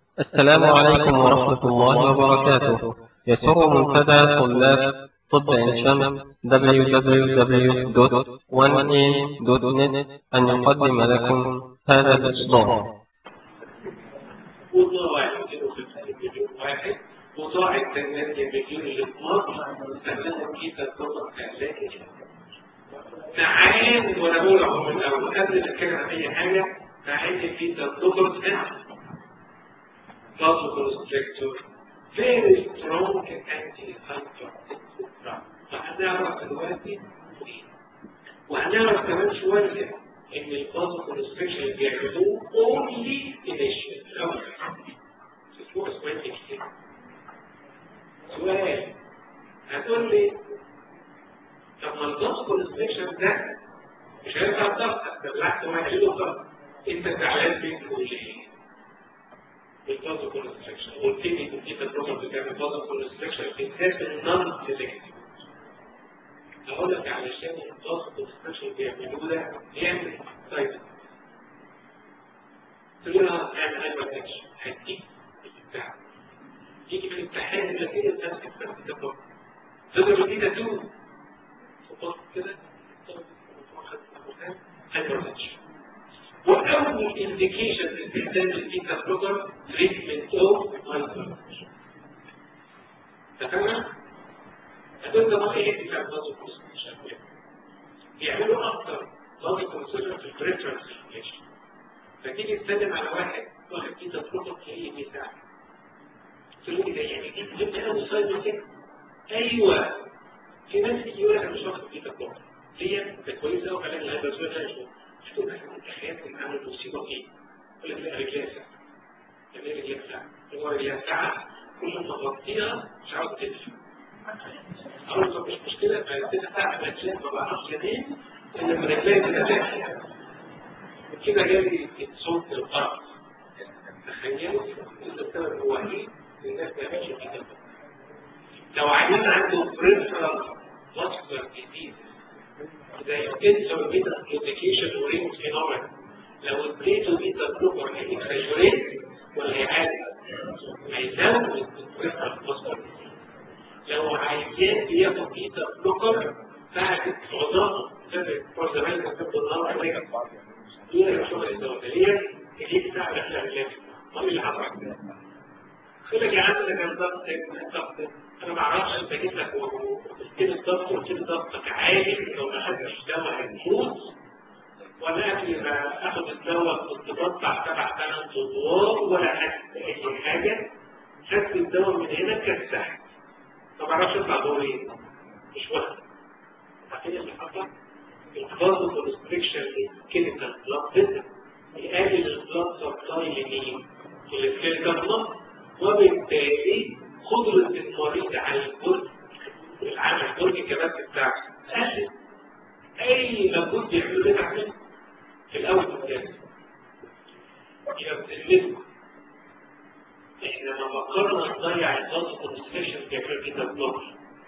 السلام عليكم ورحمة الله وبركاته يسر منتدى طلاب طب عين شمس www.1am.net أن يقدم لكم هذا الإصدار موضوع واحد مليون واحد موضوع التنمية مليون اللي في مصر استخدموا فيه تجربة علاجية تعال وانا بقول اهو من الاول قبل ما اتكلم عن اي حاجه تعال في تجربه vasoconstrictor very strong anti-hypertensive drug فهنعرف دلوقتي ليه وهنعرف كمان شويه ان الفازوكونستريكشن بيعملوه only initial الاول اسمه اسمه كتير سؤال هتقول لي طب ما الفازوكونستريكشن ده مش هينفع الضغط ده بالعكس هو هيعمله ضغط انت زعلان منه ليه؟ الفازو كونستريكشن قلت لي ان في تجربه بتعمل فازو كونستريكشن بالذات النون سيلكتيف هقول لك علشان الفازو كونستريكشن بيعملوه ده بيعمل سايد تقول لي اه اعمل هايبر اكشن هديك البتاع تيجي في الامتحان النتيجه الناس بتفهم التجربه تقدر تدينا تو فقط كده هايبر اكشن واول انديكيشن لاستخدام البيتا بلوكر تريتمنت اوف هايبرتنشن تفهمنا؟ هتبدا بقى ايه بتاع الفازو كونستريكشن يعملوا اكتر فازو كونستريكشن في البريفرنس سيركيليشن فتيجي تسلم على واحد واحد بيتا بلوكر تلاقيه بيساعد تقول لي ده يعني دي جبت انا مصايب كده ايوه في ناس يقول لك انا مش واخد بيتا بلوكر هي ده كويس قوي على الهايبرتنشن شوف تخيل ان عامل مصيبه ايه يقول لك لا رجليها ساعه يعني ايه رجليها ساعه هو رجليها ساعه كل ما تغطيها مش عاوز تدفع اقول له مش مشكله ما تدفع ساعه رجليها ما بعرفش انام الا لما رجليها تبقى دافيه كده جالي صوت الارض تخيلوا انت السبب الوحيد الناس ما يعملش كده لو عيان عنده بريفرال فاسكولار ديزيز زي انترميتال كوميونيكيشن ورينج فينومين لو البريتو بيتا بلوكر هيكسجريت ولا هيعالج هيزود البريفرال فاسكولار لو عيان بياخد بيتا بلوكر بعد عضاته زي فور زمان كان بياخد النهار عليك دون الشغل الدولية اللي بتاع الافلام ما اللي حصل يقول لك يا عم ده كان ضغط ضغط انا ما اعرفش انت جيت لك قلت لي الضغط قلت لي ضغطك عالي لو ما خدتش دواء هتموت ولا قبل ما اخد الدواء كنت بطلع سبع ثمان ادوار ولا خدت اي حاجه خدت الدواء من هنا كسحت ما بعرفش اطلع دور ايه مش واخد عارفين اللي حصل؟ الفازو كونستريكشن كيميكال بلاد يقلل البلاد سبلاي لمين؟ للسكيلتال بلاد وبالتالي قدرة المريض على البرج العمل البرج كمان بتاعه قلل أي مجهود بيعمله ده تعمله في الأول والثاني يبقى بتقلله احنا ما فكرنا نضيع الضغط كونستريكشن بيعمل كده بلوك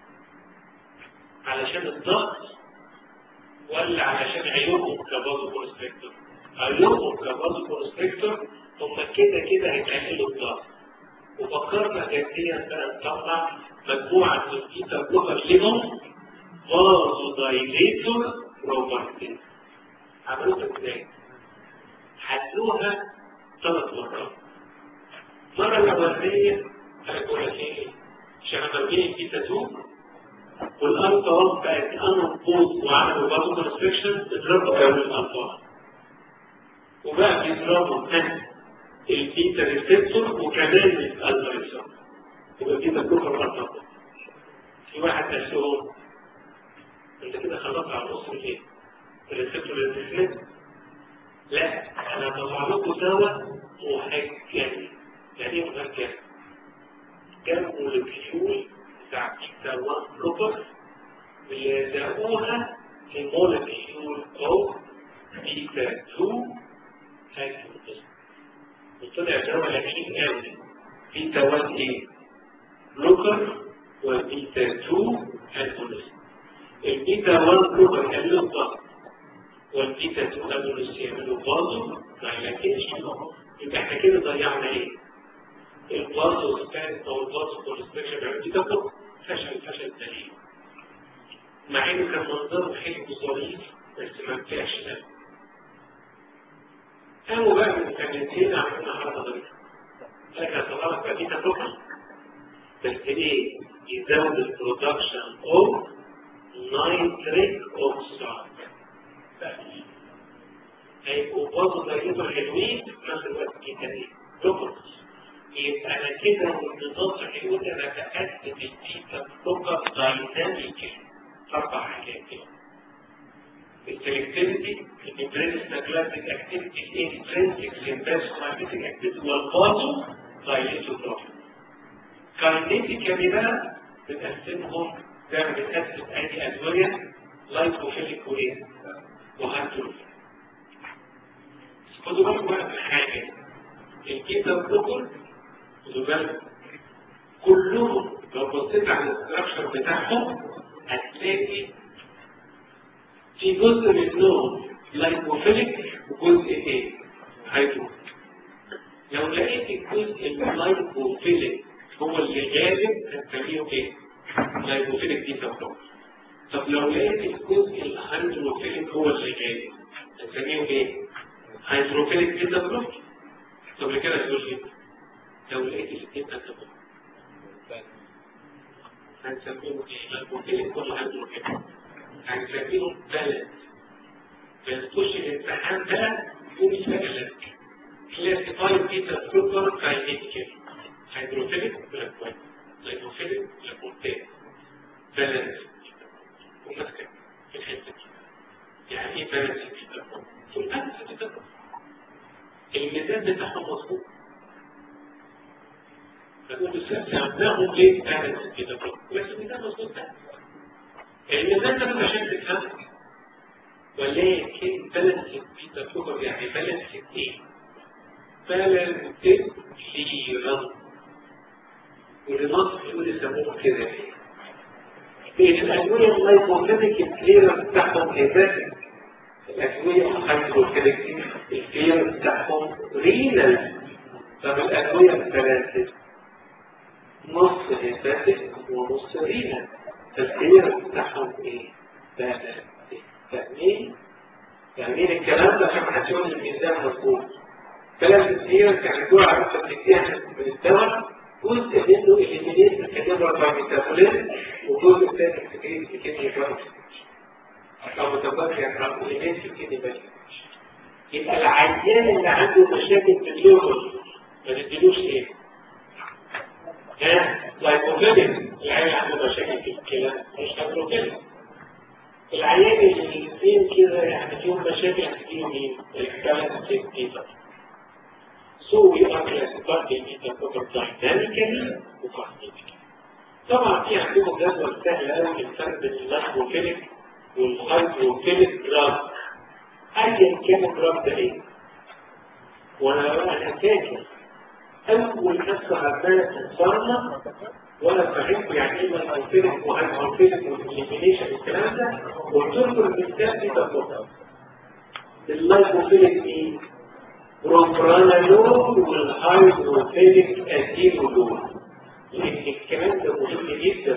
علشان الضغط ولا علشان عيوبهم كبازو كونستريكتور عيوبهم كبازو كونستريكتور هم كده كده هيتعملوا الضغط وفكرنا جديا بقى نطلع مجموعة من البيتا بلوكر لهم فازو دايليتور بروبرتي عملوها ازاي؟ حلوها ثلاث مرات المرة الأولانية هيقول لك ايه؟ عشان لما تجيلي البيتا 2 والألفا 1 بقت أنبوز وعملوا برضه كونستريكشن اضربوا كمان الألفا وبقى بيضربوا تاني البيتا ريسبتور وكمان الالفا ريسبتور يبقى البيتا كلها مرتبطه في واحد نفسهم انت كده خلصت على نص الايه؟ الريسبتور الريسبتور لا انا بطلع لكم دواء مهجن يعني ايه مهجن؟ كام مولكيول بتاع بيتا 1 بلوكر بيلزقوها في مولكيول او بيتا 2 هايدروجين وطلع دواء لكن قوي بيتا 1 ايه بلوكر وبيتا 2 اجونست البيتا 1 بلوكر يعملوا الضغط والبيتا 2 اجونست يعملوا بازو ما يلاقيش يبقى احنا كده ضيعنا ايه؟ البلازو سبان او البلازو كونستريكشن بيعمل بيتا بلوك فشل فشل دليل مع انه كان منظره حلو وظريف بس ما نفعش ده قاموا بقى من سنتين عملنا حركه ظريفه قال لك هطلع لك بقى بيتا بلوك بس ايه يزود البرودكشن اوف نايتريك اوكسايد هيبقوا برضه زيهم حلوين في نفس الوقت كتير بلوكرز يبقى انا كده والنظام حلو انا تاكد البيتا بلوكر دايناميكال اربع حاجات كده السلكتيفيتي البريستاجلاستيك اكتيفيتي الانترنسيك سيمباسوماتيك اكتيفيتي والبازو دايليتوتروفي كاينيتيكالي بقى بتقسمهم تعمل بتقسم اي ادويه لايكوفيليك وايه وهانتروفيليك خدوا بالكم بقى من حاجه الكيتا بلوكر خدوا بالكم كلهم لو بصيت على الاستراكشر بتاعهم هتلاقي في جزء منهم لايكوفيليك وجزء ايه؟ هيدروفيليك لو لقيت الجزء اللايكوفيليك هو اللي غالب هنسميه ايه؟ لايكوفيليك دي بلوكر طب لو لقيت الجزء الهيدروفيليك هو اللي غالب هنسميه ايه؟ هيدروفيليك بيتا بلوك طب كده تقول لي لو لقيت الاثنين تتبع هنسميهم ايه هيدروفيليك ولا هيدروفيليك هنسميهم ثلاث ما تخش الامتحان ده يقوم يسألك كلاسيفايد بيتا بلوكر كاينيتيكال هيدروفيليك ولا كويس هيدروفيليك ولا كونتين ثلاث ومسكت في الحته دي يعني ايه ثلاث بيتا بلوكر الميزان بتاعهم مظبوط فنقول استخدمناهم ليه كانت كده بس الميزان مظبوط ده الميزان ده مش عشان تفهم ولكن بالانس بيتا فوكر يعني بالانس ايه؟ بالانس كليرنس ولنصف يقول يسموه كده ليه؟ الأدوية اللايبوفيليك الكليرنس بتاعهم هيباتيك الأدوية الهيدروفيليك الكليرنس بتاعهم رينال طب الأدوية الثلاثة نص هيباتيك ونص رينال الكليرنس بتاعهم ايه؟ فاهمين؟ فاهمين الكلام ده عشان محدش يقول الميزان مظبوط كلام كتير كان الجرعة اللي انت بتديها من الدواء جزء منه الإليمينيت الكلمة بايميتابولين وجزء الثاني الكتير في كدني بايميتابولين أو متبقى يعني الإليمينيت في كدني بايميتابولين يبقى العيان اللي عنده مشاكل في الليفر ما تديلوش ايه؟ ها؟ لايكوفيلين العيان اللي عنده مشاكل في الكلى مش هيدروفيلين العيان اللي الاثنين كده يعني فيهم مشاكل هتديله مين؟ الكلى سيكتيفر So we are classifying it as dynamically وكارنيتيكالي. طبعا في عندكم جدول سهل قوي الفرق بين اللايكوفيليك والهيدروفيليك دراج. ايا كان الدراج ده ايه؟ وانا انا فاكر اول حصه عماله تتصنع وانا فهمت يعني ايه لايكوفيليك وهيدروفيليك والاليمينيشن والكلام ده قلت لكم المثال دي تطبيق. اللايكوفيليك ايه؟ بروبرانالول والهيدروفيليك اسيلولول لان الكلام ده مهم جدا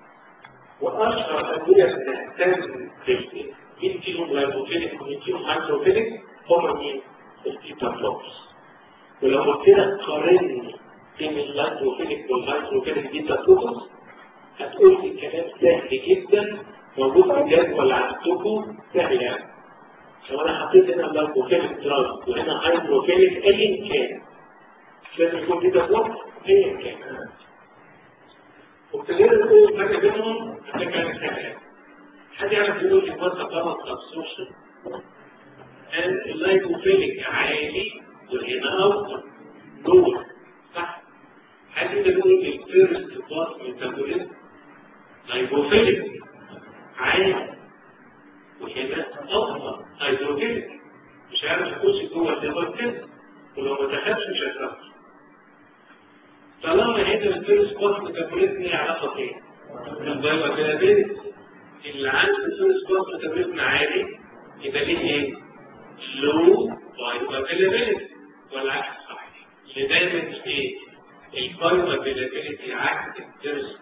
واشهر ادويه بتهتم مين فيهم هيدروفيليك ومين فيهم هيدروفيليك هم مين؟ البيتا بلوكس ولو قلت لك قارن بين الهيدروفيليك والهيدروفيليك بيتا بلوكس هتقول لي كلام سهل جدا موجود في الجدول عندكم سهل يعني لو انا حطيت هنا لايكوفيليك دراج وهنا هيدروفيليك ايا كان لازم يكون في تطور ايا كان وابتدينا نقول الفرق بينهم ده كان سهل حد يعرف يقول لي وات غلط ابسورشن قال اللايكوفيليك عالي وهنا اوطى دول صح حد يقدر يقول الفيرست باس ميتابوليزم لايكوفيليك عالي وهنا أفضل هيدروجينيك مش عارف يخش جوه الليفر كده ولو ما دخلش مش هيتكسر طالما هنا الفيروس باس ميتابوليزم ليه علاقه بايه؟ بالبايوافيلابيلتي اللي عنده فيروس باس ميتابوليزم عالي يبقى ليه ايه؟ لو بايوافيلابيلتي والعكس صحيح اللي دايما ايه؟ البايو افيلابيلتي عكس الديرس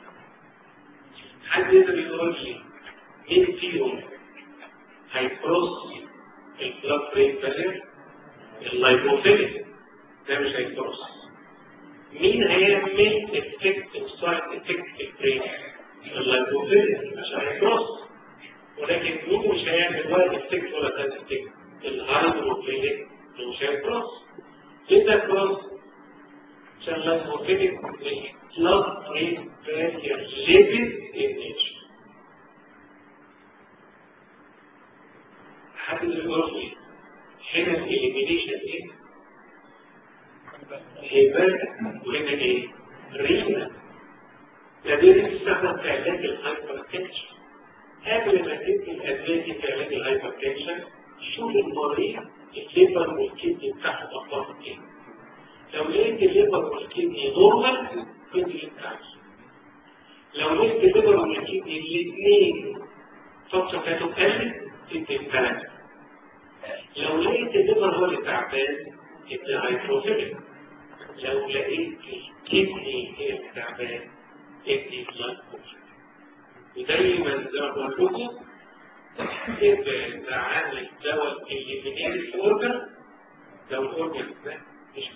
حد يقدر يقول لي مين فيهم هيكروس البلاد برين بارير اللايبوفيليك ده مش هيكروس مين هيعمل افكت سايد افكت في البرين اللايبوفيليك مش هيكروس ولكن مين مش هيعمل ولا افكت ولا سايد افكت الهايدروفيليك مش هيكروس ليه ده كروس عشان اللايبوفيليك البلاد برين بارير ليفل ان نيتشر حد يقول لي هنا الإليمينيشن ايه؟ هيبات وهنا ايه؟ رينا ده دي بتستخدم في علاج الهايبر تنشن قبل ما تدي الأدوية دي في علاج الهايبر تنشن شوف المريض الليبر والكدني بتاعته أخبار ايه؟ لو لقيت الليبر والكدني نورمال تدي التعش لو لقيت الليبر والكدني الاثنين فترة كانوا قلت تدي الثلاثة لو لقيت الليفر هو اللي تعبان يبقى هيدروفيليك لو لقيت الكدني هي اللي تعبان يبقى جلايكوجين ودايما زي ما بقول لكم ابعد عن الدواء اللي بينير الاورجن لو الاورجن ده مش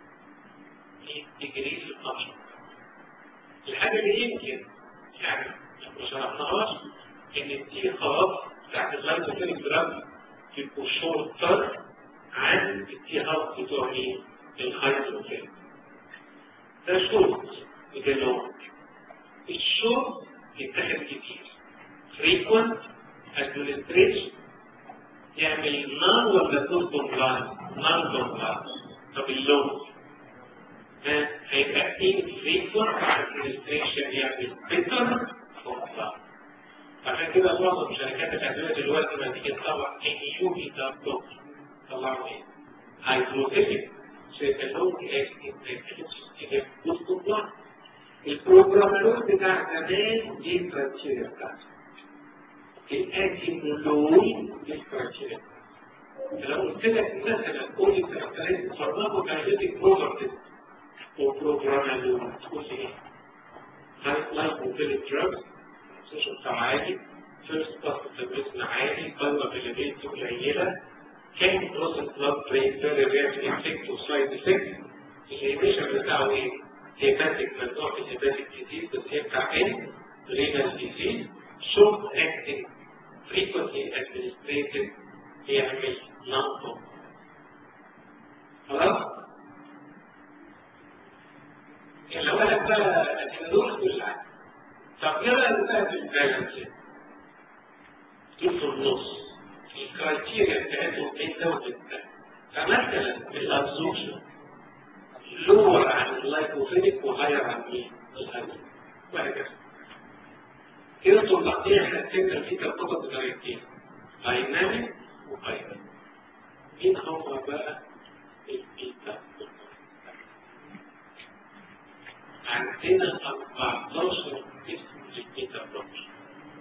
تجري القشر الحاجه اللي يمكن يعني ما شرحناهاش ان التي خلاص بتاعت الجلايكوجين دراج يبقوا شورتر عن اتهام بتوع مين؟ الهيدروجين. ده شورت وده لونج. الشورت يتاخد كتير. frequent administration يعمل نار ولا نون كومبلاينس؟ نون كومبلاينس. طب اللونج هيبقى infrequent administration يعمل better compliance. عشان كده معظم شركات الادويه دلوقتي لما تيجي تطلع اي يو بي ده طلعوا ايه؟ هيدروفيليك سيتالون اكتيف كومبلاين البروجراميرون بتاع زمان دي الكرايتيريا بتاعته الاكيمولوين دي الكرايتيريا لو قلت لك مثلا قول لي كاركترستيك فارماكوكاينيتيك بروبرتيز وبروجراميرون تقول لي ايه؟ لايكوفيليك دراجز سيشن بتاع عالي فيرست باس تدريسنا عالي بايو افيلابيلتي قليله كان بروسس بلاد برين بيريفيرس افكت وسايد افكت الانيميشن بتاعه ايه؟ هيباتيك ممنوع في الهيباتيك ديزيز بس هي بتاع ايه؟ رينال ديزيز شورت اكتنج فريكونتلي ادمنستريتد يعمل نون خلاص؟ اللي هو لك بقى الدور مش عارف طب ايه رايك بقى في البالانس في النص الكرايتيريا بتاعتهم ايه ده وده فمثلا الابزوربشن لور عن اللايكوفيليك وهاير عن مين؟ الهاير وهكذا كده طلعتين احنا بتبدا في كتب بطريقتين دايناميك وهاير مين هو بقى البيتا عندنا 14 اسم للبيتا بلوكر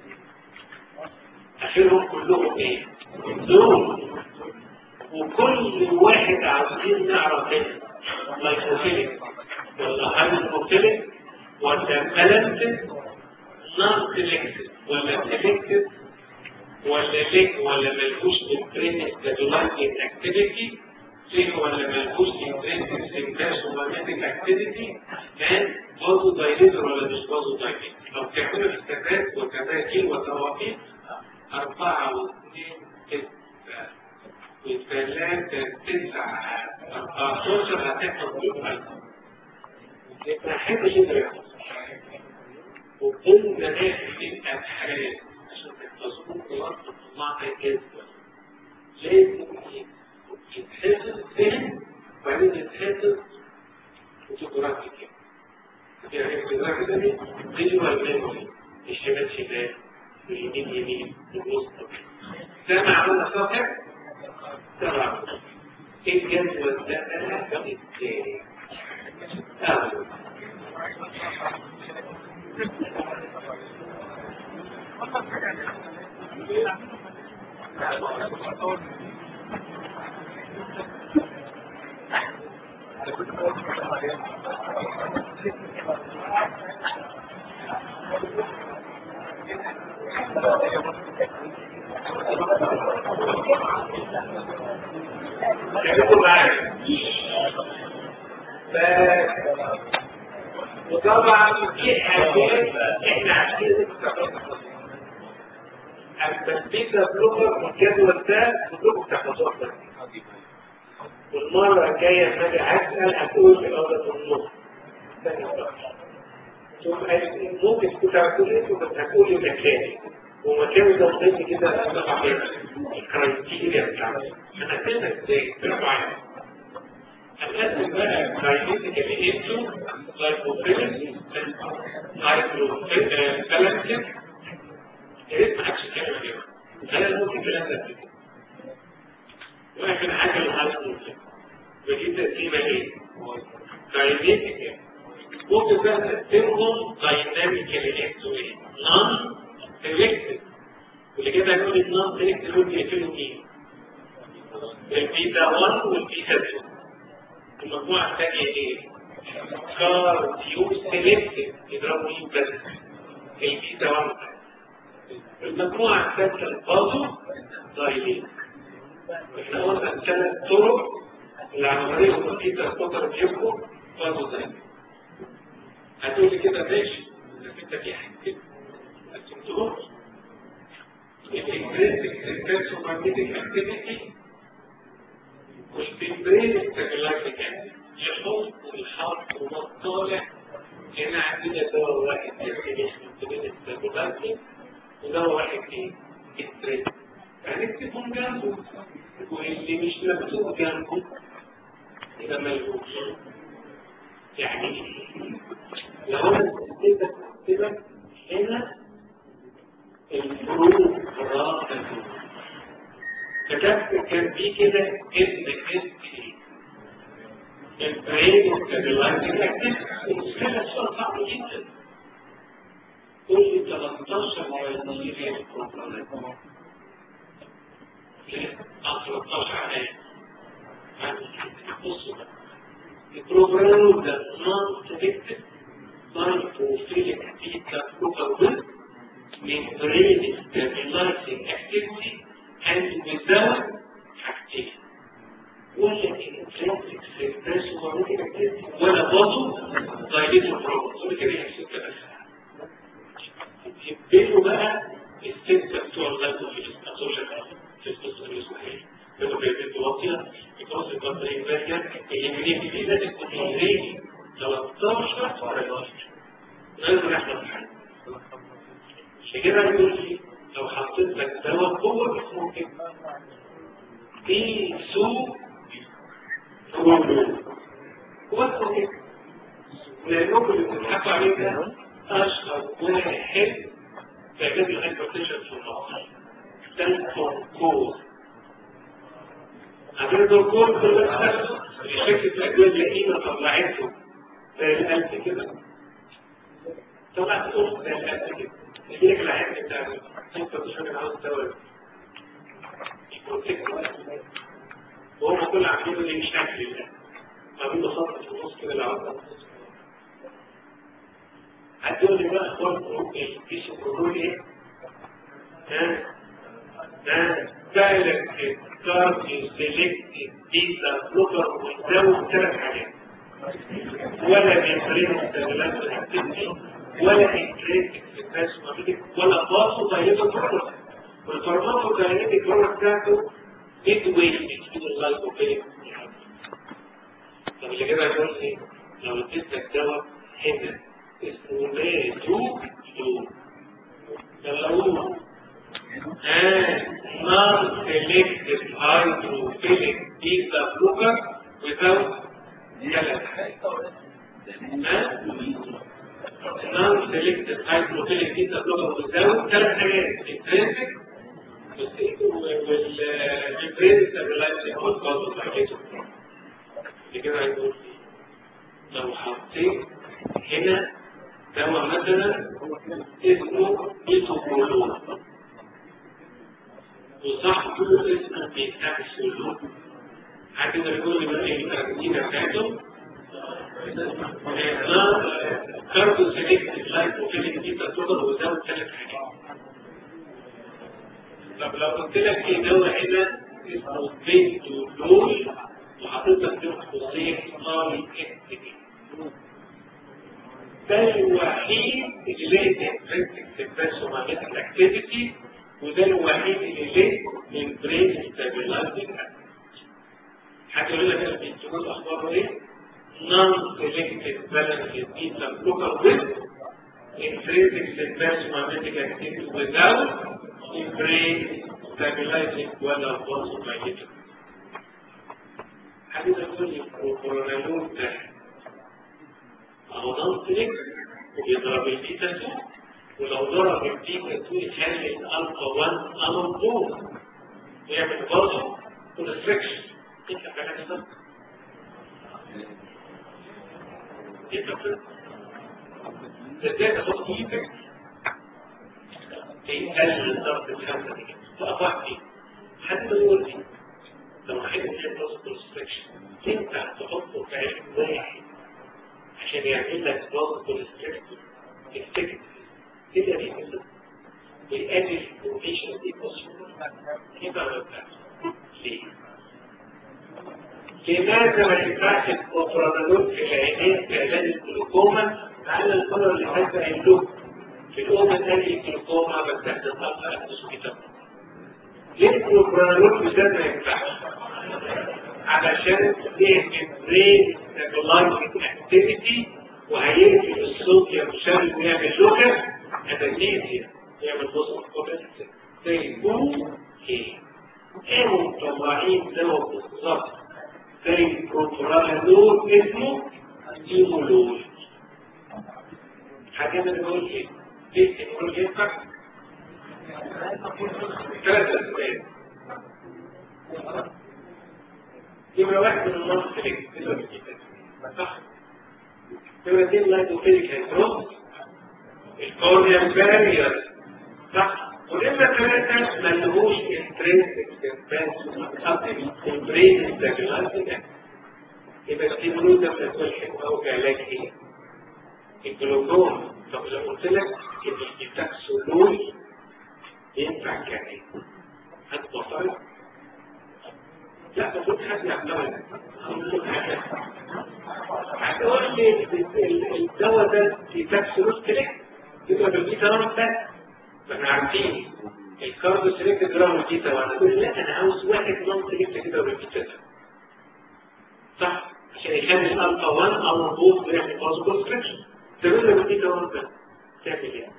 اخرهم كلهم ايه؟ دول وكل واحد عاوزين نعرف ايه؟ لايكوفيليك ولا هايدروفيليك ولا بالانسد نون سيلكتد ولا سيلكتد ولا ليك ولا ملهوش انترينك كادولايتنج اكتيفيتي ليه ولا ملهوش انترينك سيمباس ومagnetic اكتيفيتي كان بازو دايليتر ولا مش بازو دايليتر لو بتعملوا حسابات وكباتين وتوافيق أربعة واثنين ستة وثلاثة تسعة أربعتاشر هتاخد جمعة يبقى حاجة كده وقلنا ناخد الأبحاث عشان تحفظوه خلاص وتطلعها كذبة لازم يتحفظ فهم وبعدين يتحفظ وتقرأ كده يعني التقرأ كده دي فيجوال ميموري الشمال شمال واليمين يمين والوسط سمع على صفحة سمع الجدول ده أنا ازاي أول خليكم معايا وطبعا في حاجات احنا عارفين التثبيت بلوكر الجدول ده بلوكر تحفظوها والمرة الجاية لما اجي هسأل هتقول في الأرض النص شوف ممكن تكون هتقول ايه بس هتقول لي مكاني ومكاني ده مهم كده طبعا الكرايتيريا بتاعتي انا كده ازاي برافو عليك هنقسم بقى كرايتيريا انتو لايكوفيلس لايكوفيلس يا ريت ما حدش يتكلم كده انا ممكن الكلام ده كده واحد حاجه الهايكوفيلس ودي تقسيمه ايه؟ كاينيتيكال ممكن بقى تقسمهم دايناميكال انتو ايه؟ نون سيلكتد واللي كده هنقول النون سيلكتد دول بيقفلوا مين؟ البيتا 1 والبيتا 2 المجموعة الثانية ايه؟ كارديو سيلكتد يضربوا مين بس؟ البيتا 1 المجموعة الثالثة البازو دايلين احنا قلنا الثلاث طرق اللي عمليهم البيتا القطر بيبقوا بازو دايلين هتقول لي كده ماشي بس انت في حاجتين قسمتهم الانترنسك ريفلكس ومagnetic اكتيفيتي والبيبرين ستابلايزنج يحط الحرف والطالع هنا عندنا دواء واحد يعمل البيبرين ستابلايزنج ودواء واحد ايه؟ التريد هنكتبهم جنبه واللي مش مكتوب جنبه يبقى ملهوش يعني لو انا كده كده هنا الفروق راقة كتبت كان في كده اسم اسم البرين والستابلايزنج اكتيف المشكلة السؤال صعب جدا كل 13 كرايتيريا البروجرام اه 13 عليه بصوا بقى البروجرام ده نون سيلكتد لايكوفيليك بيتا بروجرام من brain stabilizing activity and without activity ولا intrinsic suppress ومagnetic activity ولا برضه dilated problem ولا كده يحسب كده يبقوا بقى الستة بتوع اللايكوفيليك السوشيال سيستم اسمها كانوا بيبقوا واطية because the brain barrier eliminate دي لازم تكون الريدي 13 رايوتي لازم يحصل حاجة عشان كده يقول لي لو حطيت لك دواء هو اسمه كده في سوء هرمون هو اسمه كده لانكم اللي بتضحكوا عليه ده اشهر واحد في علاج الهايبرتنشن في المصر ده الكونكور عارفين الكونكور كل نفسه شركه الادويه القديمه طلعته زي القلب كده طلعت قرص زي القلب كده يجيلك العين بتاعته انت مش فاكر عاوز دواء وهم كل عاملينه دي مش اكل الله عاملين له خط في النص كده العوض هتقول لي بقى اخبار ايه في سكرول ايه ها ها دايلك كارديو سيلكتيف بيتا بلوكر ويزود ثلاث حاجات ولا بيبرين استغلال الاكتيفيتي ولا انتريتك ستريس ولا باصو دايليتو بروبر والفارماكو دايليتك بروبر بتاعته ميد ويت بين اللايكوبين طب اللي كده هيقول لي لو اديتك دواء هنا اسمه ماتو لو يلا ها نون سيلكتيف هيدروفيليك بيتا بلوكر without ثلاث حاجات ها نون سيلكتيف هيدروفيليك بيتا بلوكر without ثلاث حاجات intrinsic والبرين ستابلايزنج والكوز بتاعته كده هيقول لو حطيت هنا دواء مثلا اسمه ايزوبرولون وصاحبه اسمه بيتاكسولون حد يقدر يقول لي بقى ايه التركيبه بتاعته كاربو سيلكتيف لايبوفيليك بيتا بلوكر وزود ثلاث حاجات طب لو قلت لك في دواء هنا اسمه بنتولول وحطيتك في خصوصية قاري اكتبي ده الوحيد اللي ليه انترنسك سيبراسوماليتك اكتيفيتي وده الوحيد اللي ليه البرين ستابلايزنج حتى يقول لك البنتولول اخباره ايه؟ non-selective balanced beta blocker with intrinsic symptomatic activity without the brain stabilizing ولا vasodilating. حد يقول لي البرونالول ده اهو non-select وبيضرب البيتا 2 ولو ضرب البيتا 2 يخلي الالفا 1 انضوم ويعمل برضه كونستريكشن انت كلام ده تبدأ تاخد ايدك تقلل ضغط الخمسة دي تقطع فيه حتى يقول لي لو حد يحب ضغط الكونستريكشن ينفع تحطه في عين واحد عشان يعمل لك ضغط كونستريكشن افكت كده دي كده ويقلل الكوفيشن دي بوسيبل ينفع ما ينفعش ليه؟ لماذا ما ينفعش الكوبرانول في العينين في علاج الجلوكوما على المرة اللي فاتت قايل في الأم تاني الجلوكوما بس هتتقطع الأسبيتال ليه الكوبرانول في ده ما ينفعش؟ علشان ليه برين ستابلايزنج اكتيفيتي وهيقفل الصوديوم شامل ويعمل لوكر اناليزيا يعمل بصر كوبرانول زي بو ايه ايه مطلعين دواء بالظبط زي البروبرانول اسمه ستيمولول حاجة ده بيقول ايه؟ ليه ستيمولول ينفع؟ ثلاثة أسباب نمرة واحد من النص كليك صح نمرة اثنين لايبوفيليك هيدروز الكورنيال بارير صح ونمرة ثلاثة ما لهوش انترنسك سيمبانس البرين ستابلايزنج يبقى الستيمولول ده بتكون حلو أو كعلاج ايه؟ الجلوكوم طب لو قلت لك ان الديتاكسولول ينفع كعلاج هتبطل لا المفروض حد يعملها هتقول لي الدواء ده ديتاكسولول كليك يبقى بالبيتا نمط ده ما احنا عارفين الكاردو سيلكت جرام البيتا واحد تقول لا انا عاوز واحد نمط سيلكت كده بالبيتا ده صح عشان يخلي الالفا 1 او بوث ويعمل باز كونستريكشن تقول له بالبيتا 1 ده تعمل ايه؟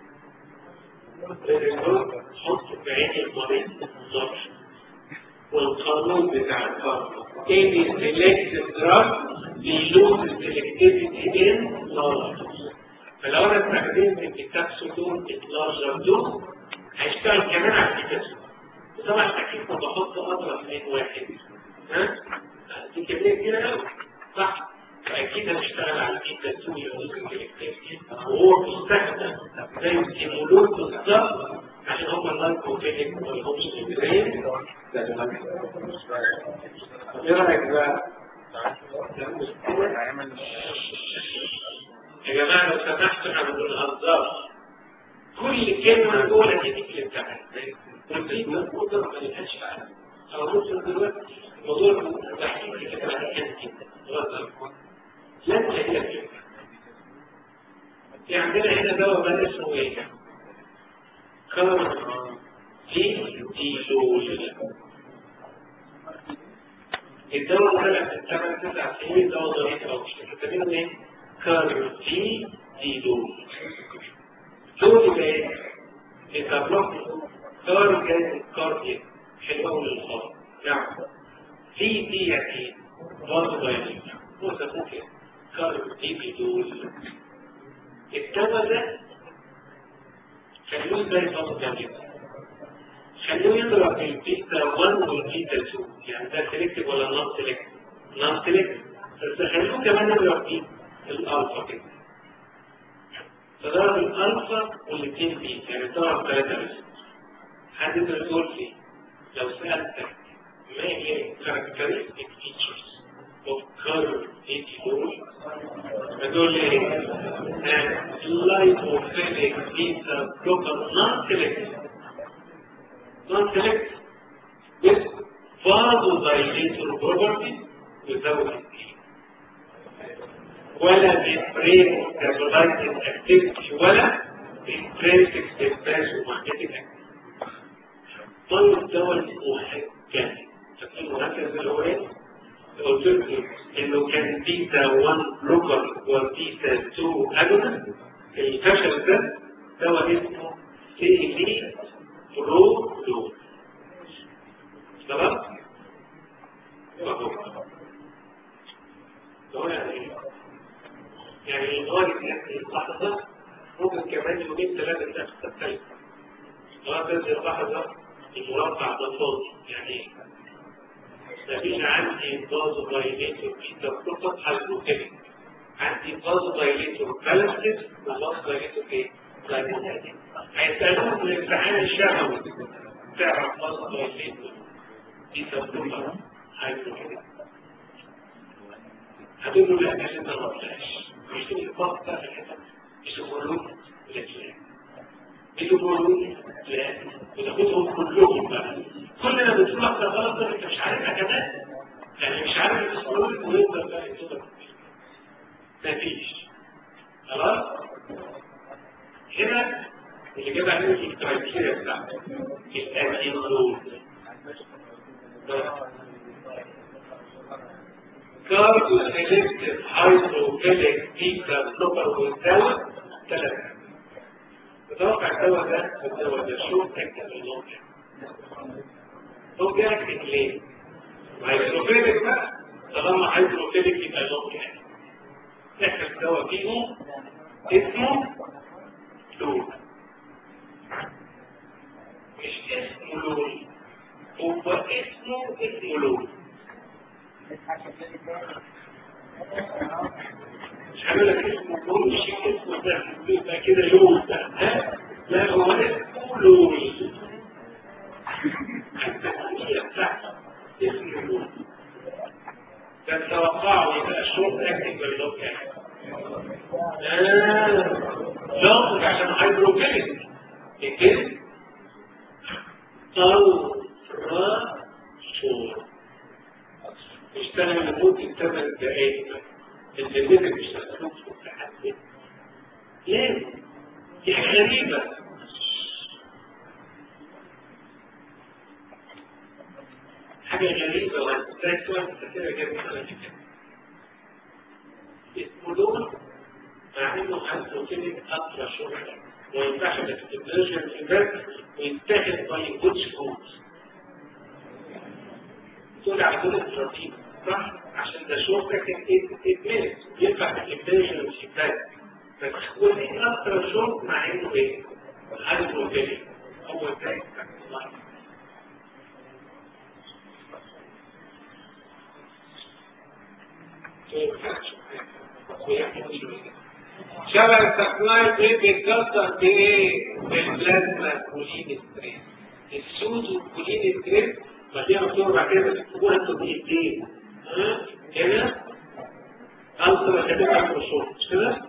حط في عين المريض ضرب والقانون بتاع الفارما any selective drug بيلوز selectivity in large فلو انا استخدمت الكبسولون اللارجر دوز هيشتغل كمان على الكبسول وطبعا اكيد ما بحط اضرب من واحد ها دي كميه كبيره قوي صح فاكيد هنشتغل على البيتا 2 يلوز selectivity وهو مستخدم زي الستيمولون بالظبط عشان هم اللايكوفيليك ما لهمش البرين ايه رايك بقى؟ يا جماعه لو سمحتوا احنا ما بنهزرش كل كلمه نقولها دي في الامتحان ونسيت نقول ما لقاش فعلا او ممكن دلوقتي موضوع تحقيق كده على انت لا تلاقي لك في عندنا هنا دواء بقى اسمه ايه؟ كارد دي دي لول الدواء ده لما بتعمل تسع سنين دواء ضريب او مش بتسميه ايه؟ كارد دي دي لول لول يبقى ايه؟ يبقى بلوك كارد جاي كارديا حلوه قوي للخاطر نعم دي دي يعني برضه ضريب هو ده ممكن كارد دي دي لول الدواء ده خلوه زي فضل جميل خلوه يضرب البيتا 1 والبيتا 2 يعني ده سيلكتيف ولا نون سيلكتيف نون سيلكتيف بس خلوه كمان يضرب ايه الالفا كده فضرب الالفا والاثنين بيتا يعني ضرب ثلاثة بس حد يقدر يقول لي لو سألتك ما هي كاركترستيك فيتشرز of carnitine هدول ايه؟ لايبوفيليك بيتا بلوكر نون سيلكتيف نون سيلكتيف with vasodilator property without it ولا بيبرين كابولايتد اكتيفيتي ولا intrinsic spasmognetic activity طيب الدواء المحكم فاكرين المركز الاولاني قلت لكم انه كان بيتا 1 بلوكر وبيتا 2 اجونست الفشل ده دواء اسمه سيلي برولون تمام؟ وهو هو يعني ايه؟ يعني لغايه اللحظه ممكن كمان يومين ثلاثه كده تختلف لغايه هذه اللحظه المربع ده فاضي يعني ايه؟ مفيش عندي فازو دايليتور بيتا فقط هيدروجينيك عندي فازو دايليتور بالانسد وفازو دايليتور ايه؟ دايليتور هيسألوك في الامتحان الشفوي تعرف فازو دايليتور بيتا فقط هيدروجينيك هتقول له لا مش انت ما طلعش مش في الفاظ ده في الحته يسمونون لا يسمونون لا وتاخدهم كلهم بقى كلنا بنقول واحده غلط انت مش عارفها كمان يعني مش عارف يسمونون ويفضل بقى يقول مفيش خلاص هنا اللي جاب عليه الكرايتيريا بتاعته الانيمولون كارديو سيلكتيف هايدروفيليك بيتا بلوكر والدواء ثلاثة متوقع الدواء ده الدواء ده شو تكتب اللون هو بيأكد ليه؟ هيدروفيليك بقى طالما هيدروفيليك يبقى اللون يعني احنا الدواء فيه اسمه لون مش اسمه لون هو اسمه اسمه لون مش هقول لك اسمه لون مش اسمه ده يبقى كده لون ده ها لا هو اسمه لون التسمية بتاعته اسمه لون تتوقعوا يبقى الشرط اكتب باللون يعني آه لون عشان هيدروجينيك كده أو راسول اشتغل لمدة 8 دقايق الجنين مش هتكون في حد ليه؟ دي حاجة غريبة حاجة غريبة وانت وانت كده جميلة جدا اسمه لون مع انه عنده كلمة أطرى شوية وينتحل التكنولوجيا في الباب ويتاخد باي جودز كود تقول عدول الترتيب صح عشان ده شوف كان اتمنت ينفع في الانتاج والشباك فتقول ايه اكتر شوف مع انه ايه الهيدروجيني هو الثاني شبه السبلاي دي بيتكسر بايه؟ بالبلازما كولين ستريس السودو كولين ستريس فدي مكتوب بعد كده تكتبوها انتوا بايدين ها هنا انتوا كاتبها في الصوت مش كده؟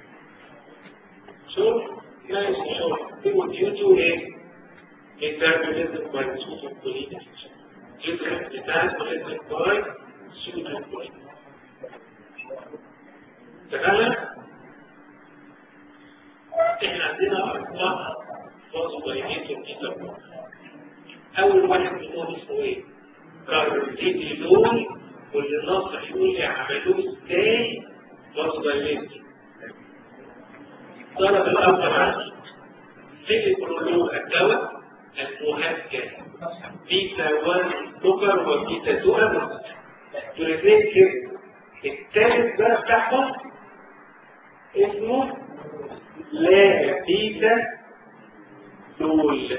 شوف ماشي شوف هو ديوتي ايه؟ determinism by social politics. Determinism by social politics. تمام؟ احنا عندنا اربعه وظيفيات الكتاب اول واحد منهم اسمه ايه؟ كارتيديول واللي ناصح يقول لي عملوه ازاي وظيفيات ضرب الارض عندي في البرولوج الدواء المهجن بيتا 1 سكر وبيتا 2 امر دول اثنين كده الثالث بقى بتاعهم اسمه لا بيتا دول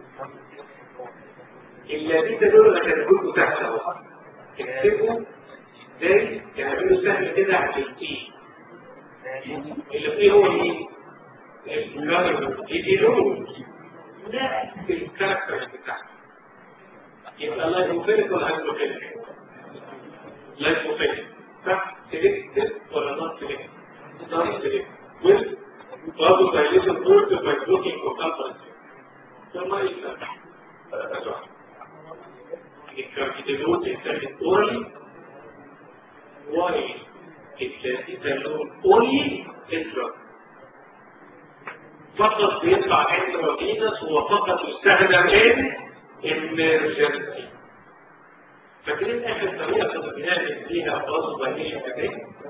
اللابيتا دول انا كاتبه تحت اهو اكتبوا زي تعملوا سهل كده على التي اللي فيه هو مين؟ الكارب دي دول نفس الكاركتر بتاعته يبقى لايفوفيليك ولا هيدروفيليك؟ لايفوفيليك صح سيلكتيف ولا نون سيلكتيف؟ نون سيلكتيف ويل برضه دايليتد بورد باي بلوكينج اوف الفا ثم يبقى الكاربيدالون يتاخد اورالي واي الكاربيدالون اورالي انترا فقط بيطلع انترافينس هو فقط يستخدم ان الامرجنسي فاكرين اخر طريقه كنا بنعمل فيها باظ بايليشن فاكرين؟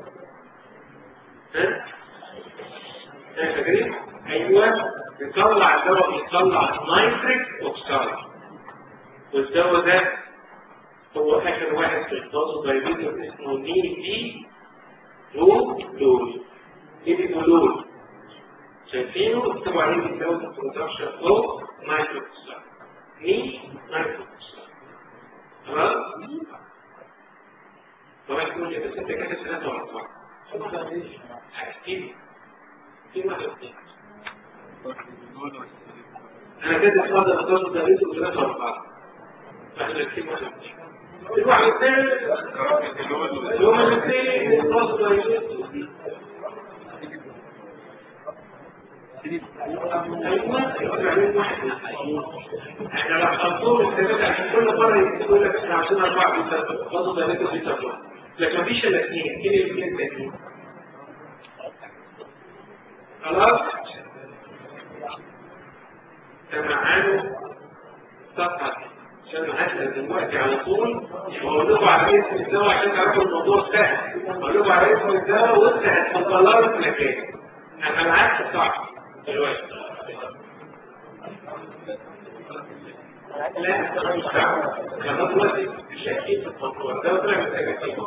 ها؟ فاكرين؟ ايوه بيطلع الدواء بيطلع نايتريك اوكسايد والدواء ده هو اخر واحد في الباظ بايليشن اسمه ني دي لو لول ني دي لول شايفينه اكتبوا عليه الدواء البرودكشن فوق نايتريك اوكسايد ني نايتريك اوكسايد خلاص؟ طبعا تقول لي بس انت كده ثلاثة ولا أربعة؟ حاجتين في واحد اثنين أنا كده اتفضل أتصل تقريبا ثلاثة ولا أربعة فاحنا كتير واحد اثنين الواحد اثنين يوم الاثنين اتصل احنا لو خلطوه الثلاثة عشان كل مرة يقول لك احنا عشان أربعة بيتر فاضل ثلاثة بيتر لكن مفيش إلا اثنين ايه الاثنين التانيين؟ خلاص؟ سمعانوا صفحة عشان هسأل دلوقتي على طول وأقول لكم على اسم الدواء عشان تعرفوا الموضوع سهل أقول لكم على اسم الدواء وأنت هتفضلوا في مكان أنا معاك صح دلوقتي لا مش دعوة لما دلوقتي شاكين في الموضوع ده طلع متأكدين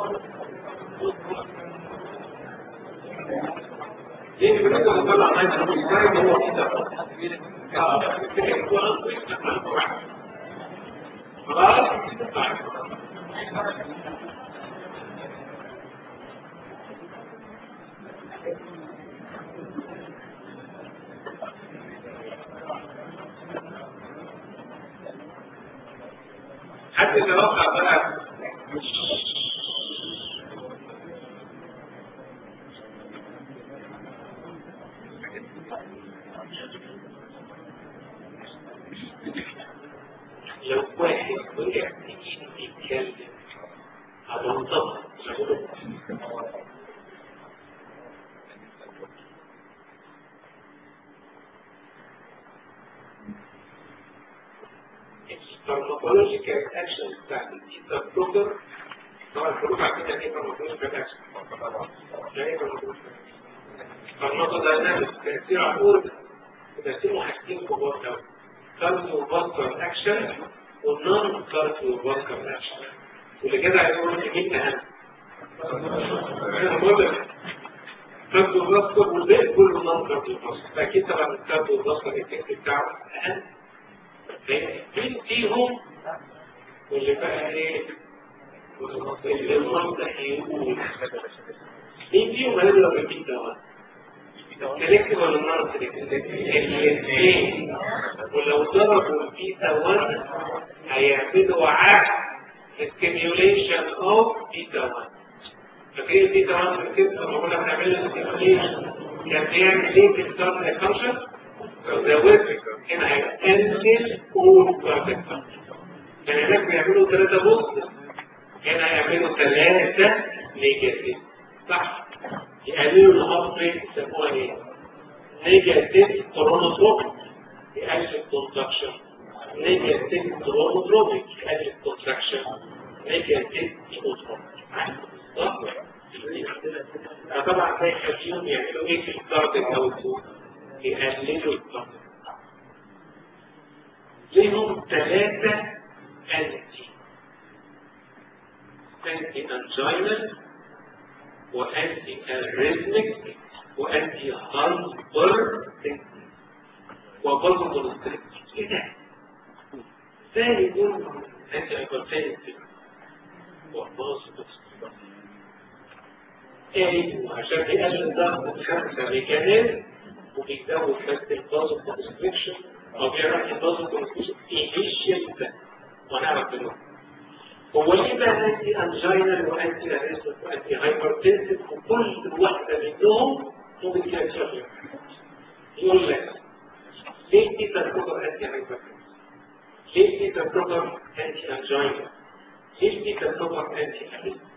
ليه بنقدر نطلع نايت الويب هو كده اه خلاص حد يتوقع بقى لو واحد وقع يتكلم على منطقة الفارماكولوجيكال اكشن بتاعت البيتا بلوكر طبعا الخروج على كده ايه فارماكولوجيكال اكشن يعني ايه فارماكولوجيكال فارماكودايناميك تاثير على الاورجن تاثيره حاجتين كبار قوي كارديو فاسكولار اكشن والنون كارديو فاسكولار اكشن واللي كده هيقول لي مين اهم انا بقول لك كارديو فاسكولار والباقي كله نون كارديو فاسكولار فاكيد طبعا الكارديو فاسكولار التكنيك بتاعه اهم مين فيهم واللي بقى ايه اللي المنطق يقول مين فيهم هيضرب البيتا واحد سلكتيف ولا نون سلكتيف الاثنين ولو ضربوا البيتا 1 هيعملوا عكس ستيميوليشن اوف بيتا 1 فاكرين البيتا 1 في الكتب لما كنا بنعمل له ستيميوليشن كان بيعمل ايه في الستارت فانكشن؟ زودت هنا هيقلل اول ستارت فانكشن كان هناك بيعملوا ثلاثة بوست هنا هيعملوا ثلاثة نيجاتيف صح يقللوا الهارت ريت يسموها ايه؟ نيجاتيف كرونوتروبيك يقلل كونتراكشن نيجاتيف كرونوتروبيك يقلل كونتراكشن نيجاتيف ايموتروبيك طبعا زي خليهم يعملوا ايه في الكارديك او يقللوا الكارديك ليهم ثلاثة انتي انتي انجينال وانتي اريثميك وانتي هايبر وبرضه مونستريك ايه ده؟ ازاي يكون انتي هايبرتنسيف وبوزيتيف ايه عشان يقلل ضغط خمسة ميكانيزم وبيزود بس البازل كونستريكشن او بيعمل البازل كونستريكشن انيشال ده ونعرف دلوقتي هو ليه بقى انتي انجينال وانتي اريستوس وانتي هايبرتنسيف وكل واحده منهم ممكن فيها شغل يقول لك ليه بيتا بلوكر انتي هايبرتنسيف؟ ليه بيتا بلوكر انتي انجينال؟ ليه بيتا بلوكر انتي اريستوس؟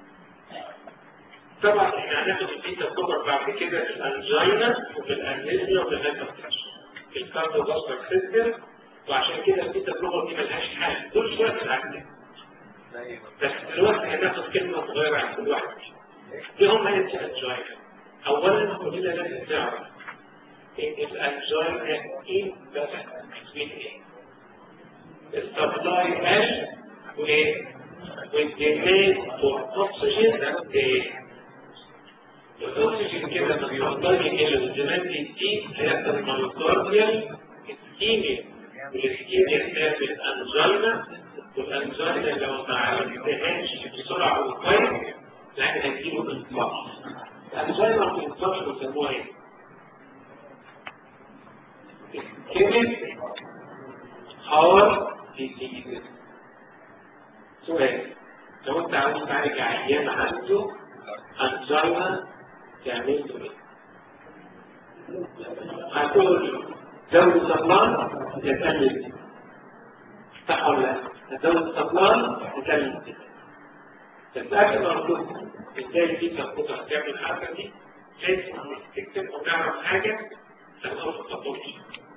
طبعا احنا هناخد البيتا بلوكر بعد كده في الانجينا وفي الانيزيا وفي الهايبرتنشن في الكارديو فاسكولار سيستم وعشان كده البيتا بلوكر دي ملهاش حل كل شويه تتعدل بس دلوقتي هناخد كلمة صغيرة عن كل واحد ايه هم الانجينا اولا كلنا لازم نعرف ان الانجينا ايه بقى بين ايه السبلاي قل وايه والديماند فور اوكسجين ايه الاكسجين كده لما بيفضل يقل والديماند يزيد هيحصل مايوكارديال اسكيميا والاسكيميا تعمل انجينا والانزيم لو ما عالجتهاش بسرعه وكويس يعني هتجيله انفاق الانزيم الانفاق بيسموها ايه؟ كيميك هار ديزيز سؤال لو انت عاوز تعالج عيان عنده انزيم تعمل له ايه؟ هتقول زود الزمان يتقلل صح ولا لا؟ هتزود الصفلان هتعمل كده تتأكد أرجوك إزاي دي تنقطع تعمل الحركة دي لازم تكتب ونعرف حاجة تاخدها في التطبيق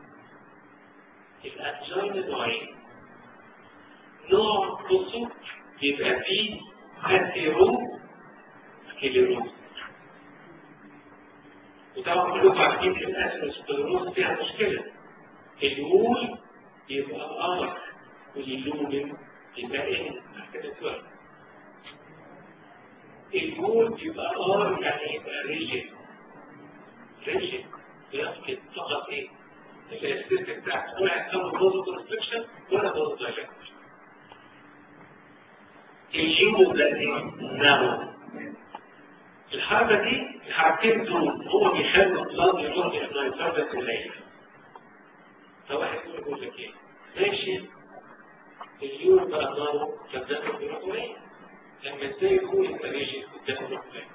الأنجين نوعين نوع بصوا يبقى فيه أثيرو سكليروز وطبعا كلكم عارفين في الأثيروسكليروز فيها مشكلة الوول يبقى أمر واللومن يبقى إن كده كويس الوول يبقى ار يعني يبقى ريجن ريجن يفقد فقط ايه الاستيك بتاعته ولا هتكون دوز كونستركشن ولا دوز دايلكشن اليوم ده ايه نارو الحركة دي الحركتين دول هو بيخلوا البلاد يروح للمايكارديا الليل فواحد يقول لك ايه ماشي اليوم بقى نارو كذلك بيروح قليل لما ازاي يكون التاريخ قدام الرحمن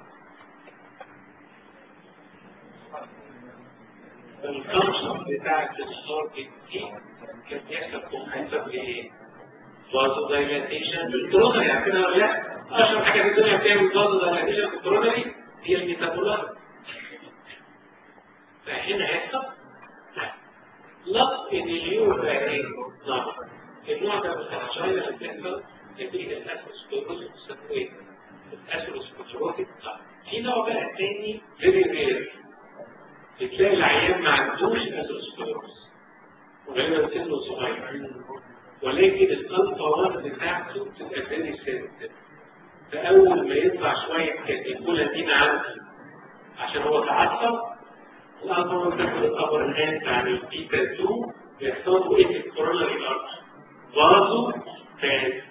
الكونسبت بتاعت الصور دي كان بيحصل كونسبت لايه؟ فازو دايلاتيشن في الكورونا يعني كده ولا لا؟ اشهر حاجه في الدنيا بتعمل فازو دايلاتيشن في الكورونا دي هي الميتابولار فهنا هيحصل؟ لا لفظ ان اليوم بقى ايه؟ نعم النوع ده من الخشايا اللي بتحصل نتيجة الأثروسكلروز بيسموه إيه؟ الأثروسكلروز في نوع بقى تاني فيري رير بتلاقي العيان ما عندوش أثروسكلروز وغالبا سنه صغير ولكن الألفا 1 بتاعته بتبقى فيري سنسيتيف فأول ما يطلع شوية كاتيكولاتين عنده عشان هو تعصب الألفا 1 بتاخد الأبر هاند عن البيتا 2 يحصل له إيه في الكوروناري أرتر برضه فاز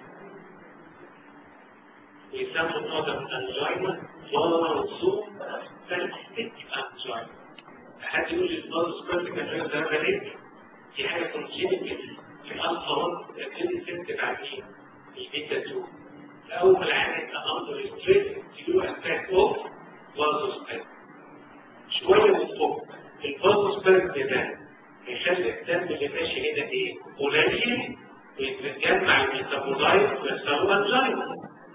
يسمى النظر الأنجينا فازو فالستيك أنجينا حد يقول لي الفازو سبيرتيك أنجينا ده غريب دي حاجة كونجينيتال في الألفا 1 تبتدي تكتب عن إيه؟ البيتا 2 أول حاجة أنت أندر ستريس تجيله أتاك أوف فازو سبيرتيك شوية من فوق الفازو سبيرتيك ده هيخلي الدم اللي ماشي هنا إيه؟ قليل ويتجمع الميتابولايت ويحصلوا أنجينا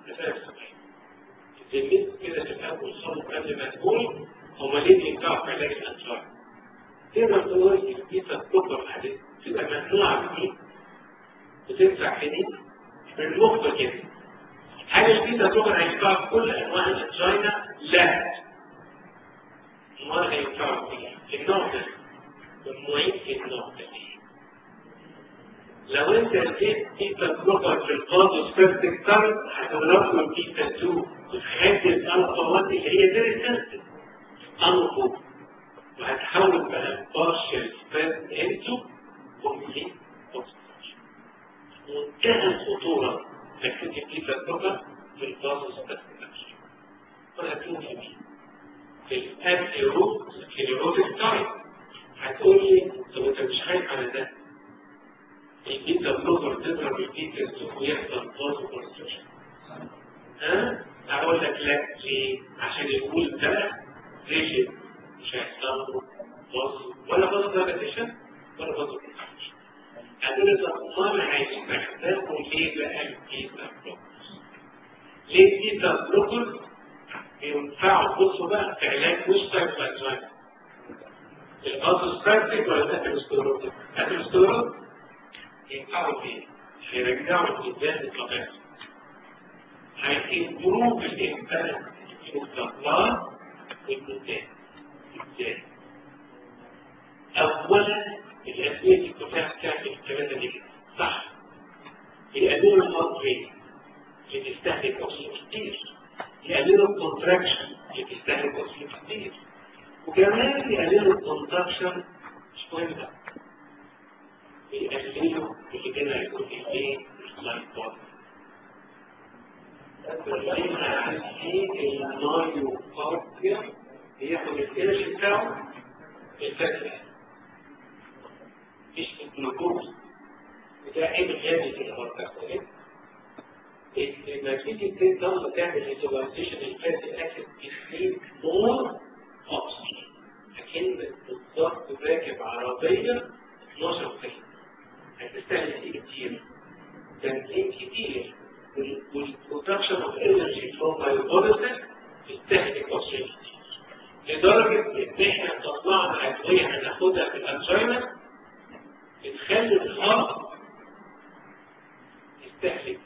الدليل كده في الأول خالص قبل ما تقول هما ليه بينفعوا في علاج الأنصار تقدر تقول البيتا الكبرى حديث تبقى ممنوعة في وتنفع في دي من المخ كده هل البيتا الكبرى هينفع في كل أنواع الأنجينا؟ لا أمال هينفعوا في النوع ده والمعيد في النوع ده لو انت اديت بيتا بلوكر في القاضي سبيرتك تايم هتضرب له بيتا 2 وتخلي الالفا 1 اللي هي فيري سنسيتيف انفو وهتحول بقى بارشل سبيرت انتو كومبليت اوبستراكشن منتهى الخطوره انك تدي بيتا بلوكر في القاضي سبيرتك تايم وهتكون في مين؟ في الانتيرو سكليروتيك تايم هتقول لي طب انت مش خايف على ده البيتا بلوكر تضرب البيتا ويحصل فازو كونستريكشن ها اقول لك لا ليه عشان يقول ده ريجن مش هيحصل له فازو ولا فازو دايلاتيشن ولا فازو كونستريكشن قالوا لي طب امال هيستخدموا ليه بقى البيتا بلوكر ليه البيتا بلوكر ينفعوا بصوا بقى في علاج مش تايب فانجاين الاوتوستاتيك ولا الاتروسكلروتيك الاتروسكلروتيك ينفعوا فيه هيرجعوا الإنسان الطبيعي هيمبروف الإنسان في الضغط والمنتج ازاي؟ أولا الأدوية دي كلها بتعمل الثلاثة دي صح يقللوا الهارت ريت اللي بيستهلك أكسجين كتير يقللوا الكونتراكشن اللي بيستهلك أكسجين كتير وكمان يقللوا الكونتراكشن مش مهم ده يقللوا اللي كده يكون في ايه اللايبون كلنا عارفين المايوكارديا بياخد الانرجي بتاعه الفاكهه مش الجلوكوز وده عيب الغالي في الهارت لما تيجي تضل تعمل ايزولايزيشن الفاتي اسيد بيخليك مور اوكسجين اكنك بالظبط راكب عربيه 12 سنه هتستهلك ايه كتير تنزيل كتير والبرودكشن اوف انرجي فروم بايوبوليسيس تستهلك اوكسجين كتير لدرجه ان احنا طلعنا ادويه هناخدها في الانجينا بتخلي الهارت يستهلك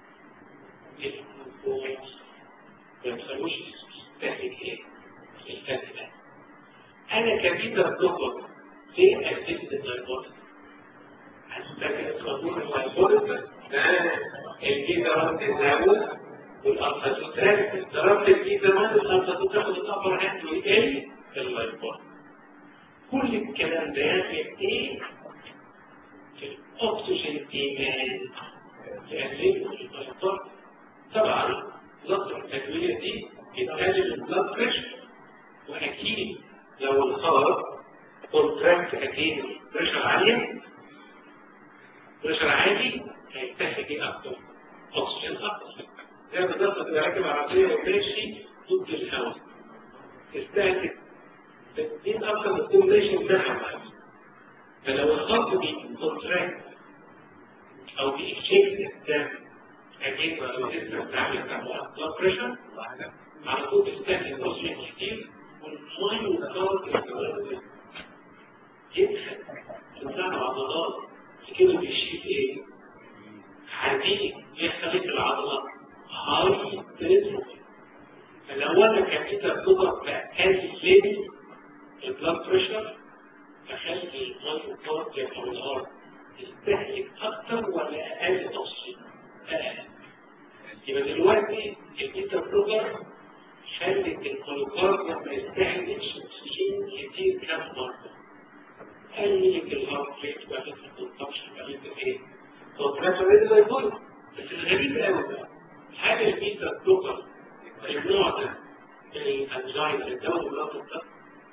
الجلوكوز ما تخلوش يستهلك ايه؟ الفاتي ده انا كبيتر بلوكر ليه اسست النيرفوز الجيزة تزود والأنفاتوتراك ضربت الجيزة والأنفاتوتراك تتأمر عنده ويقل في اللايفون كل الكلام ده يعمل ايه؟ في الأكسجين ديمان يقلله في اللايفون طبعا ضغط التدوية دي بتقلل البلاد بريشر وأكيد لو الهارت كونتراكت أكيد بريشر عالية بريشر عالي هيحتاج ايه اكتر؟ اكسجين اكتر زي بالظبط تبقى راكب عربيه وماشي ضد الهواء تستهلك تدين اكتر ما تكون ماشي مساحه فلو الخط بيكونتراكت او بيشيك الدم اكيد لو لسه بتعمل بلاد بريشر على طول تستهلك اكسجين كتير والميه يدخل تنتهي عضلات كده بيشيل ايه؟ حديد يخلق العضلات هاي تريتروفي فلو انا كانت الضغط بقلل البلاد بريشر اخلي المايوكارديا او الهارت يستهلك اكتر ولا اقل اكسجين؟ اقل يبقى دلوقتي البيتا بلوجر خلت المايوكارديا ما يستهلكش اكسجين كتير كام مره قللت الهارت ريت وقللت الكونتاكشن وقللت ايه؟ كونتراكشن ريت زي الفل بس الغريب قوي بقى هل البيتا بلوكر النوع ده الانزايم اللي بتزود الضغط الضغط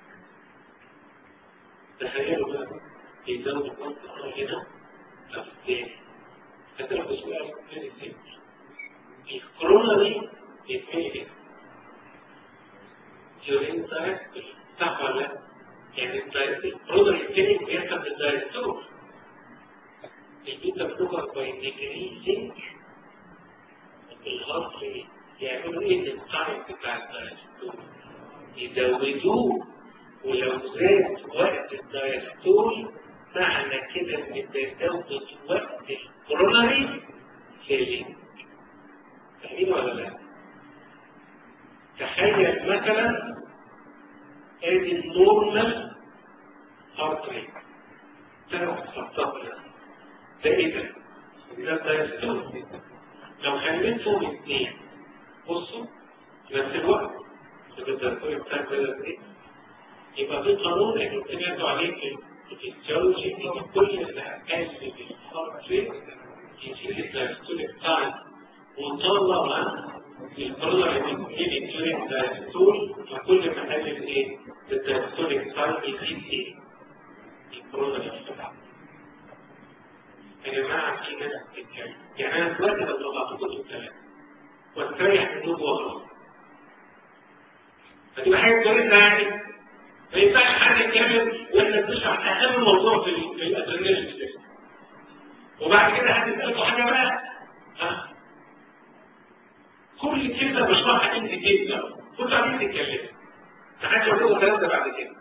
تخيلوا بقى بيزود الضغط هنا طب ازاي؟ هتعرف سؤال غير ازاي؟ الكورونا دي بيتملي كده يورين دايركت صح ولا لا؟ يعني البرودر الثاني بيحصل بالدايركتور البيتا بلوكر باي ديكريزنج الهارت ريت يعملوا ايه التايم بتاع الدايركتور يزودوه ولو زاد وقت الدايركتور معنى كده ان بيزود وقت الكوروناري فيلينج فاهمين ولا لا؟ تخيل مثلا ادي النورمال هارت ريت ثلاث خطات ده ايه ده؟ ده دايستول لو خليتهم اثنين بصوا في نفس الوقت ده الدايستول بتاع ده ايه؟ يبقى في قانون احنا اتفقنا عليه في الفيزيولوجي ان كل ما اقل بالهارت ريت يزيد الدايستول بتاعي وطالما الكورونا اللي بتجيلي كلينيك دايستول فكل ما قلل ايه؟ الدايستوليك تايم يزيد ايه؟ الكورونا اللي بتبقى يا جماعه في ناس بتتكلم يعني انا دلوقتي لو طلعت كتب ثلاثه واستريح من نوم واغلط فتبقى حاجه كويسه يعني ما ينفعش حد يتكلم واحنا بنشرح اهم موضوع في ال- في الادرينالين وبعد كده حد يسالكم حاجه بقى ها كل كلمه بشرحها انت جدا كل واحد تتكلم محدش يقول لكم الكلام ده بعد كده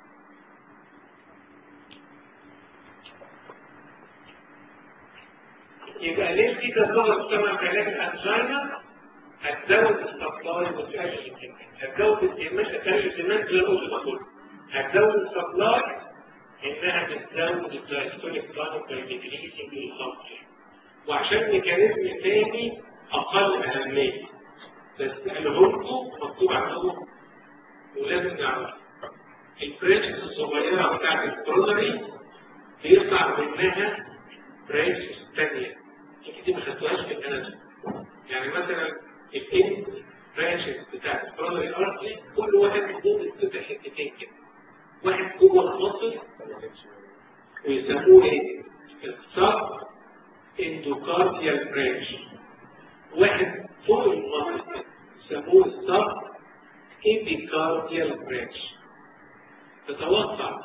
يبقى ليه في تدرج كما في علاج الانجينا هتزود السبلاي وتقلل الكميه هتزود الكميه هتقلل الكميه زي ما قلت كله هتزود السبلاي انها بتزود الدايستوليك بلاد بالميكانيزم للخطر وعشان ميكانيزم تاني اقل اهميه بس قالهم مكتوب عندهم ولازم نعرف البريتشز الصغيره بتاعت الكورونري بيطلع منها بريتشز تانيه دي ما خدتوهاش في الاناتومي يعني مثلا الان برانشز بتاعت الكورونري ارتري كل واحد منهم بيتفتح حتتين كده واحد جوه المصل ويسموه ايه؟ السب اندوكارديال برانش واحد فوق المصل كده يسموه السب ايبيكارديال برانش تتوقع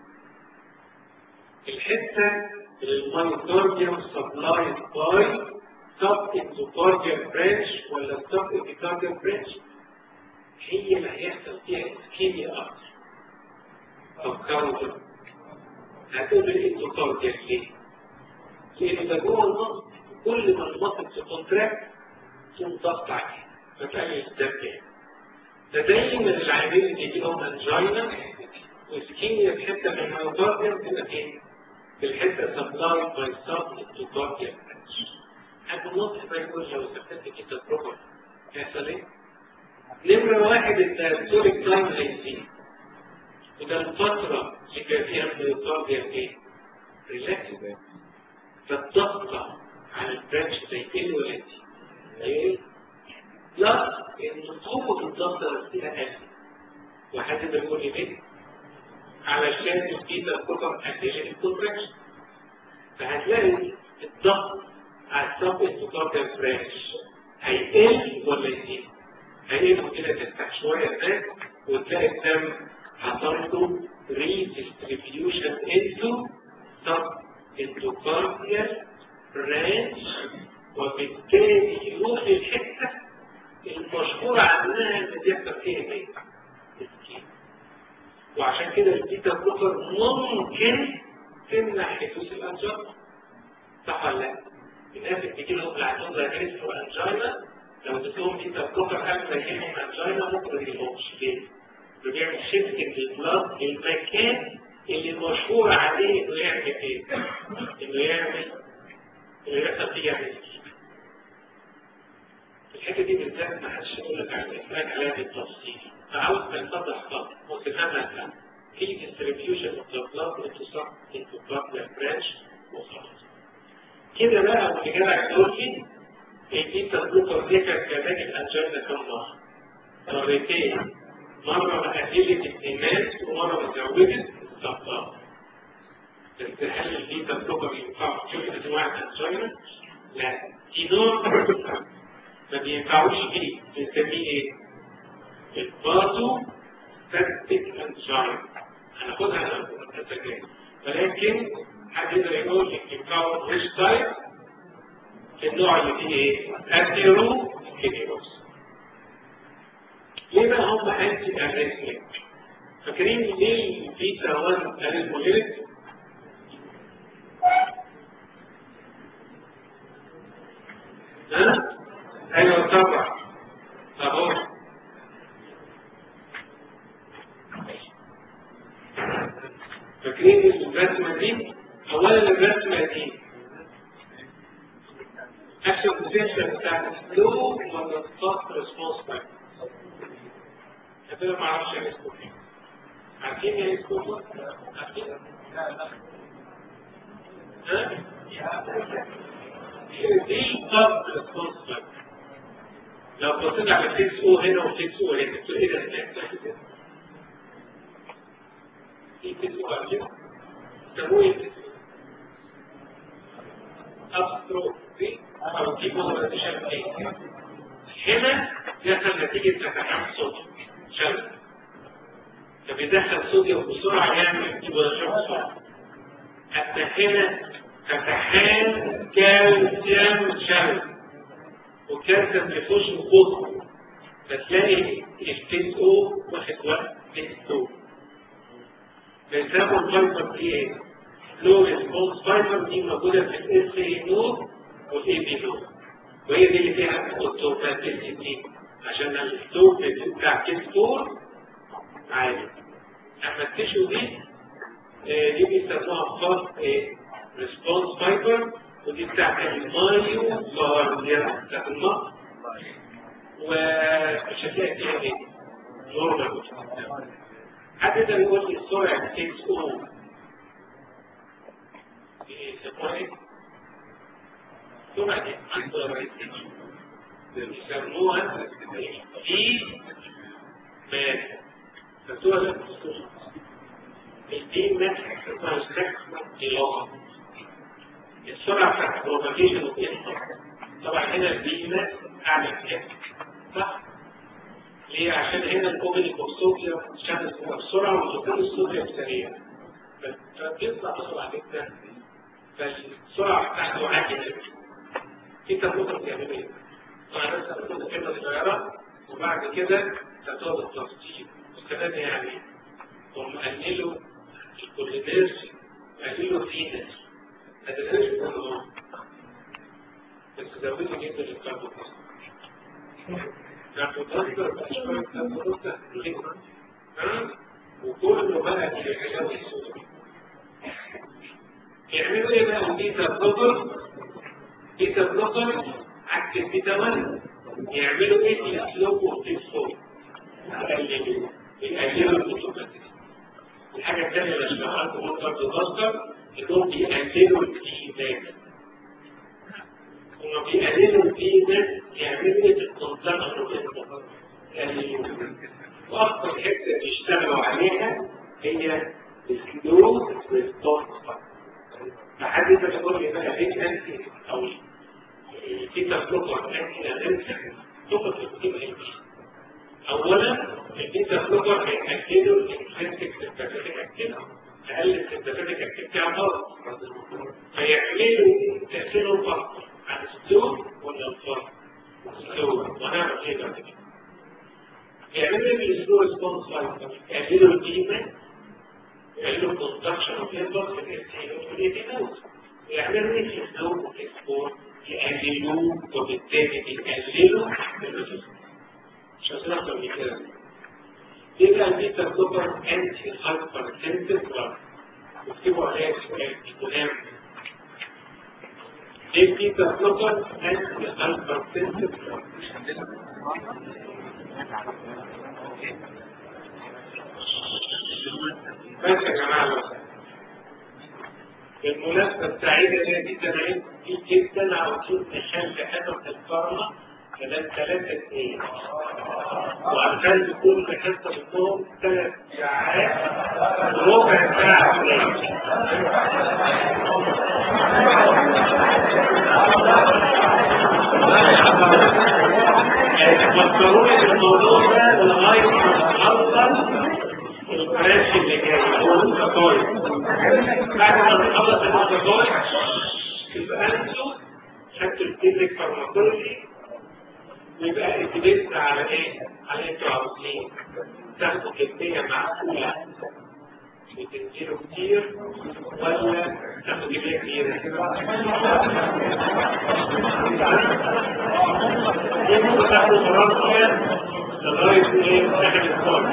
الحته المايوكارديوم سبلايد باي سب اندوكارديال برانش ولا سب ايبيكارديال برانش هي اللي هيحصل فيها اسكيميا اكتر فكروا كده هتقول الاندوكارديال ليه؟ لان ده جوه المصل كل ما المصل تكونتراكت تقوم ضغط عليه فتقلل الدم يعني ده دايما العيانين اللي بيجي لهم انجينا واسكيميا في حته من المايوكارديوم تبقى فين؟ في الحته سبلاي باي سب اندوكارديال برانش حد النصح ما يقول لو استخدمت كده بروبر هيحصل ايه؟ نمرة واحد الدايستوليك تايم هيزيد وده الفترة اللي كان فيها الميوكارديال ايه؟ ريلاكس فالضغط على البرانش ده يقل ولا يزيد؟ ايه؟ لا ان قوة الضغط نفسها قلت وحد ده يقول لي ليه؟ علشان البيتا بروبر قلل الكونتراكشن فهتلاقي الضغط على السب اندوكارديال برانش هيقل ولا يزيد؟ هيقل كده تفتح شوية الناس وتلاقي الدم حصل له redistribution into sub endocardial branch وبالتالي يروح للحتة المشهورة عنها اللي بيحصل فيها ايه؟ وعشان كده البيتا بروكر ممكن تمنع حدوث الانجينا صح ولا لا؟ الناس اللي بتجي لهم العندهم دايابيتس وانجينا لو اديت لهم بيتا بروكر قبل ما يجي لهم انجينا ممكن ما يجيلهمش ليه؟ انه بيعمل شيفتنج للبلاد للمكان اللي مشهور عليه انه يعمل ايه؟ انه يعمل انه يحصل فيه يعمل الحته دي بالذات ما حدش يقول لك على الاخراج عليها بالتفصيل فعاوز تنفضح خط ممكن نعمل في distribution of the blood into some into blood branch وخلاص كده بقى واللي جدع يقول لي البيتا بلوكر دي كانت كذلك الانجينا كم مره؟ مرتين مرة ما قللت الإيمان ومرة ما زودت الضغط بس هل البيتا بلوكر ينفع في كل أنواع الأنجينا؟ لا في نوع ما بينفعوش فيه بنسميه إيه؟ البازو فاستيك أنجينا هناخدها أنا التجارب ولكن حد يقدر يقول لك ينفعوا مش تايب النوع اللي فيه إيه؟ أثيرو كيديروس ليه بقى هم انتي اريثميك فاكرين ليه البيتا 1 اريثموليك ها ايوه طبعا اهو فاكرين الرسمه دي اولا الرسمه دي اكشن بوتنشال بتاعت السلو ولا الستوب ريسبونس تايم كده ما اعرفش يعني اسمه ايه عارفين يعني اسمه عارفين ها دي ضغط ريسبونس لو بصيت على فيكس او هنا وفيكس او هنا تقول ايه ده في فيكس او كده سموه ايه فيكس ابستروفي او ديبولاريزيشن هنا يحصل نتيجه فتحات صوديوم شلل فبيدخل صوديوم بسرعه يعمل ديبولاريزيشن بسرعه حتى هنا فتحات كالسيوم شلل والكالسيوم بيخش ببطء فتلاقي التين او واخد وقت تين او بيسموا الفايبر دي ايه؟ لو ريسبونس فايبر دي موجوده في الاس اي نود والاي بي نود وهي دي اللي فيها اوتوماتيسيتي عشان الستوب بتاع تكتور عالي اما التيشو دي آه، دي بيسموها فاست ريسبونس فايبر ودي بتاعت المايو جارديا بتاعت الماء ومش هتلاقي فيها ايه؟ نورمال حد ده يقول لي سرعه 6 او سرعه بيسموها دي مات فسرعه الدي مات اسمها سبيكترم ديلوغ السرعه بتاعت البروباجيشن والانتر طبعا هنا الدي مات اعلى كده صح؟ ليه؟ عشان هنا الاوبننج اوف صوديوم شانل بسرعه ودخول الصوديوم سريع فبيطلع بسرعه جدا فالسرعه بتاعته عاليه جدا في تجربه بتعمل ايه؟ طبعا بس هنقول كلمه صغيره وبعد كده تطور التفصيل وكمان يعني هم قللوا الكولينيرز قللوا فينس ما تدريش كلهم بس زودوا جدا الكربون وكله بقى في حلاوة الصدر يعملوا ايه بقى البيتا بلوكر بيتا بلوكر عكس البيتا 1 يعملوا ايه في الاسلوب والتلفون يقللوا يقللوا الاوتوماتيك الحاجة الثانية اللي اشرحها لكم برضه تذكر انهم بيقللوا الكيمات هما بيقللوا الفيزا يعملوا ايه بالتنظيم يقللوا واكثر حته بيشتغلوا عليها هي السلو ريسبونس فحد يقدر يقول لي بقى ليه انت او الكيتا بلوكر انت انت تقف في اولا الكيتا بلوكر هيقللوا الانترنسك سيمباثيك اكتيفيتي تقلل السيمباثيك اكتيفيتي على الارض فيعملوا تاثيرهم اكتر على السلوك ولا الفرق السلوك ونعمل ايه بعد كده يعملوا ايه بالسلو ريسبونس فايتر يعملوا القيمه يعملوا كونتراكشن اوف ليبر في الاستينوز يعملوا ايه في السلوك والسبور يقللوا وبالتالي يقللوا الريسبونس مش عشان اكتر من كده يبقى البيتا بلوكر انتي هايبر سنسيف دراج واكتبوا عليها سؤال مهم البيتا بلوكر انتي هايبر سنسيف دراج بس يا جماعه لو بالمناسبة السعيدة دي جدا عندي جدا عاوزين نخلي حصة الفارما كمان ثلاثة اثنين وعشان تكون في حصة النوم ثلاث ساعات ربع ساعة فكروني بالموضوع ده لغاية ما نخلص الكراش اللي جاي هو الفطاير بعد ما نخلص الفطاير يبقى انتوا خدتوا الفيزيك فارماكولوجي ويبقى اتبنت على ايه؟ على انتوا عاوزين تاخدوا كمية معقولة وتنزلوا كتير ولا تاخدوا كمية كبيرة؟ يمكن تاخدوا فرنسا لغاية ايه؟ اخر الصور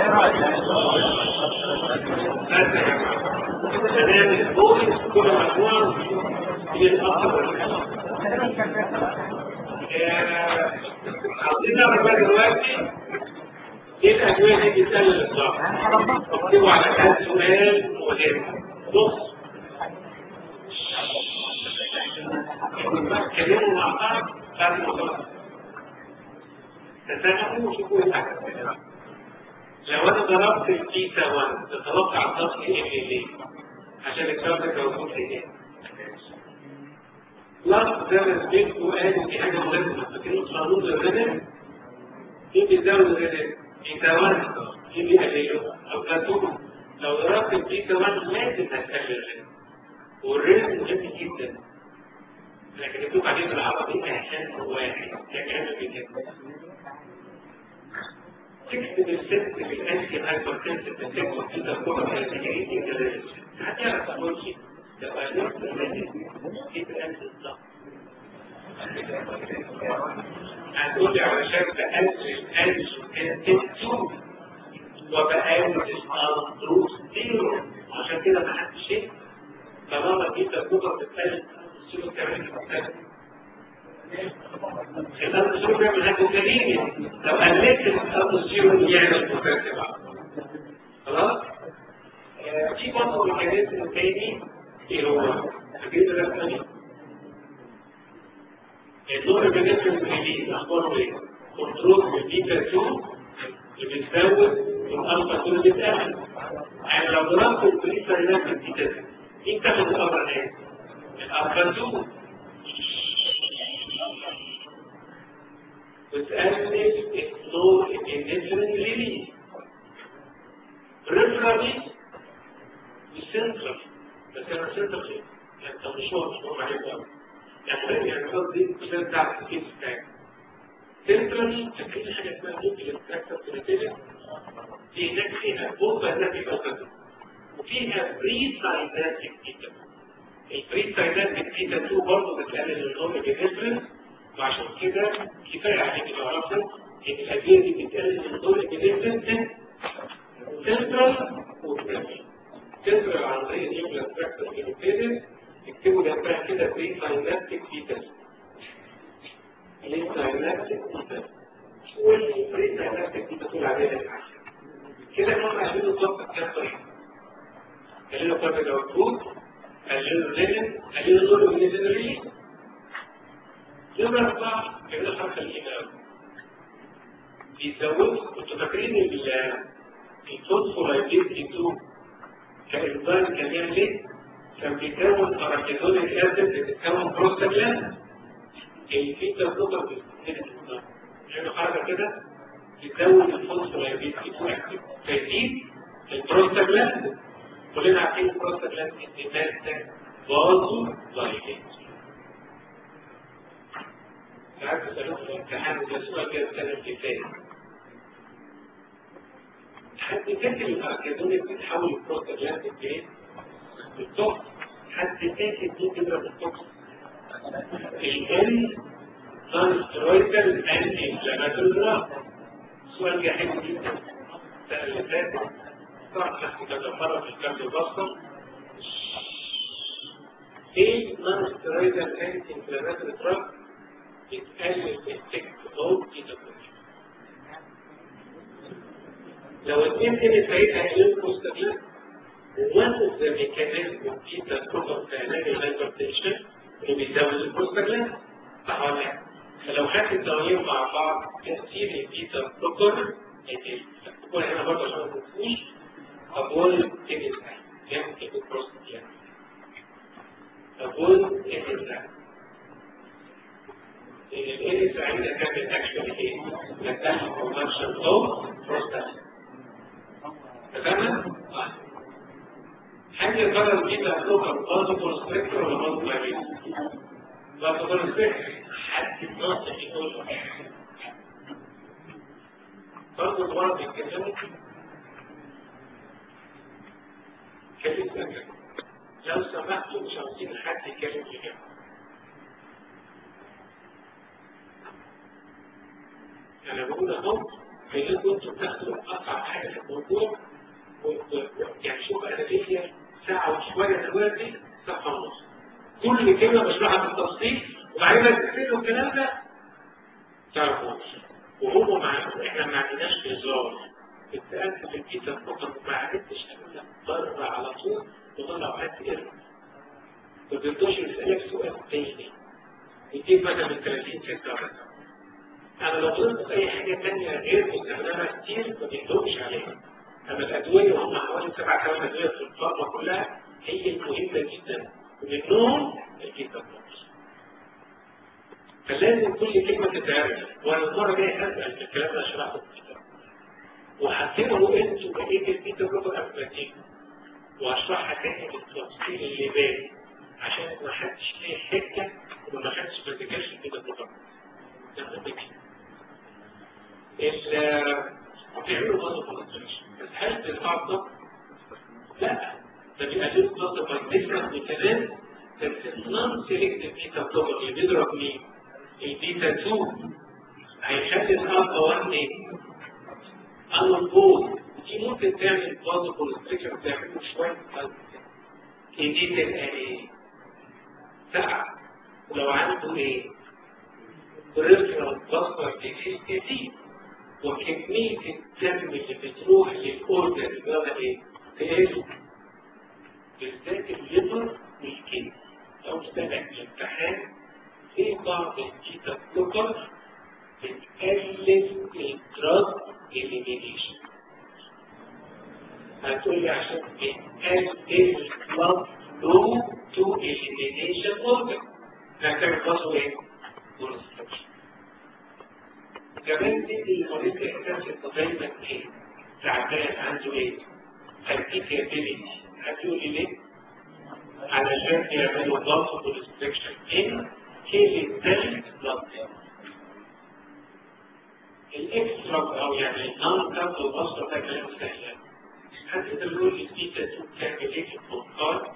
هذا يا جماعة تمام البوليس كل مجموعة هي الأكثر عاوزين نعرف بقى دلوقتي ايه الادويه اللي بتقلل الضغط اكتبوا على هذا سؤال مهم بص اتكلموا مع بعض بعد ما خلص تفهموا وشوفوا الحاجه لو انا ضربت الكيتا 1 تتوقع الضغط ايه ليه؟ عشان الكارت موجود في ايه؟ بلس زي ما سمعت وقال في حاجه مهمه فاكرين قانون الرنين مين بيزود الرنين؟ بيتا 1 مين بيقلله؟ او بلاتو لو ضربت البيتا 1 لازم هتقلل الرنين والرنين مهم جدا لكن مكتوب عليه بالعربي احسان واحد كان بكده تكتب الست في الانتي هايبرتنسيف تكتب في الكوره الاساسيه كده هتعرف تقول شيء لو قلت في الانتي الضغط هتقول لي علشان تقلل الانتي وبقاوم الأندروس زيرو عشان كده ما حدش شيء طالما دي تجربة بتتكلم سيبه كمان خلال الزيرو بيعمل حاجة كريمة لو قلت الأرض الزيرو يعمل مكتبة خلاص؟ في برضه ميكانيزم تاني ايه هو؟ فاكرين الرسمة دي؟ النور ميكانيزم ريليز اخباره ايه؟ كنترول بالبيتا 2 اللي بتزود الالفا 2 بتقلل يعني لو ضربت البريسا هناك بالبيتا 2 مين تاخد الامر ايه؟ الالفا 2 وتقلل النور ميكانيزم ريليز ريفرالي والسنترال بس انا سنترال ايه؟ يعني انت مش هو مش هو عليك قوي يعني يعني قصدي المثال بتاع الكيس بتاعك سنترالي فاكرين حاجه اسمها نيوكليس تراكتر كريتيريا دي هناك فيها بوبا ذاتي بوبا وفيها بري سايناتيك بيتا البري سايناتيك بيتا 2 برضه بتقلل النوم بنسبه وعشان كده كفايه عليك تعرفوا ان الادويه دي بتقلل النوم بنسبه سنترال وبريمي سنترال عن طريق نيوكليس تراكتر كريتيريا اكتبوا جنبها كده بري سايناتيك بيتا بري سايناتيك بيتا والبري سايناتيك بيتا تقول عليها العشرة كده هم قللوا الضغط بكام طريقة قللوا قرب الوجود قللوا الليل قللوا دور الجنرالي نمرة أربعة كده حركة الإيمان بيزودوا كنتوا فاكرين الفوسفولايبيز 2 كإنزيم كان يعمل ايه؟ كان بيكون أراكيدونيك أسيد بتتكون بروستاجلاند الفيتا بلوكر بتتكون يعني حركة كده تزود الفوسفولايبيد اكتف فيزيد البروستاجلاند كلنا عارفين البروستاجلاند انتماسة بازو لايليت ساعات بسألوك في الامتحان وده سؤال كده السنة اللي فاتت حد فاكر الأراكيدونيك بتحول البروستاجلاند لإيه؟ بالضبط حد فاكر دي كده بالضبط الان نون سترويدال انتي انفلاماتوري دراج سؤال جاحظ جدا السنه اللي فاتت طبعا تحت كذا مره في الكارد البصر ايه نون سترويدال انتي انفلاماتوري دراج بتقلل الافكت اوف ديتابوليشن لو اتنين تاني ساعتها هيقلل مستقيم one of the mechanisms of beta proton علاج الهايبرتنشن اللي بيزود البروستاجلاند صح ولا لا؟ فلو خدت الدوايين مع بعض تأثير البيتا بلوكر يكون هنا برضه عشان ما تنسوش أبول إنزايم يمكن البروستاجلاند أبول إنزايم الإنزايم ده كان بيتأكشن إيه؟ بيتأكشن برودكشن أوف بروستاجلاند تمام؟ هل يا ترى البيتا بلوكر برضه كونستريكتور ولا برضه مارين؟ برضه كونستريكتور حد الناطق يقول برضه المرض الكتابي كلمة لو سمحتوا مش عاوزين حد يتكلم في جنب انا بقول اهو خليكم انتوا تاخدوا اصعب حاجه في الموضوع يعني شوف انا ليا ساعة وشوية دلوقتي صفحة ونص كل كلمة بشرحها بالتفصيل وبعدين تكتبوا الكلام ده تعرفوش وهو مع احنا ما عندناش هزار اتسالت في الكتاب فقط ما عرفتش اقول لك بره على طول وطلع حد ايه ما تقدرش يسالك سؤال تاني يديك مثلا من 30 6 انا لو طلبت اي حاجه ثانيه غير مستخدمه كتير ما بيحكمش عليها اما الادويه هم حوالي سبع ثمان ادويه في الفارما كلها هي المهمه جدا ومنهم الكتاب فلازم كل كلمة تتعرف وانا المرة الجاية هسأل في الكلام اللي شرحته في الكتاب وهتقروا انتوا بقية البيتا بلوكر قبل ما تيجوا واشرحها تاني بالتفصيل اللي بالي عشان ما حدش ليه حته وما حدش ما ذاكرش البيتا بلوكر ده مهم جدا بيعملوا برضه بس هل بالفرض لا ده بيقللوا برضه بارتيشن وكمان بس النون سيلكتيف بيتا بلوكر اللي بيضرب مين؟ البيتا 2 هيخلي الالفا 1 ايه؟ انبوظ دي ممكن تعمل برضه كونستريكشن تعمل شويه دي تبقى ايه؟ ساعة ولو عنده ايه؟ بريفرال باسكر ديزيز ديزيز وكمية الدم اللي بتروح للأورجن اللي ايه؟ تقل بالذات الليفر والكلى لو سمع الامتحان في بعض البيتا بلوكر بتقلل الدراج اليمينيشن هتقول لي عشان بتقلل البلاد فلو تو اليمينيشن اورجن هتعمل برضه ايه؟ كونستراكشن كمان تدي المريض احساس انه دايما ايه؟ تعبان عنده ايه؟ هديك ابيليتي هتقول لي ليه؟ علشان يعملوا ضغط كونستراكشن ان كيل الثالث ضغط الاكسترا او يعني النون كارد البصره ده كلام سهل حد يقول لي دي تعمل ايه في الفقار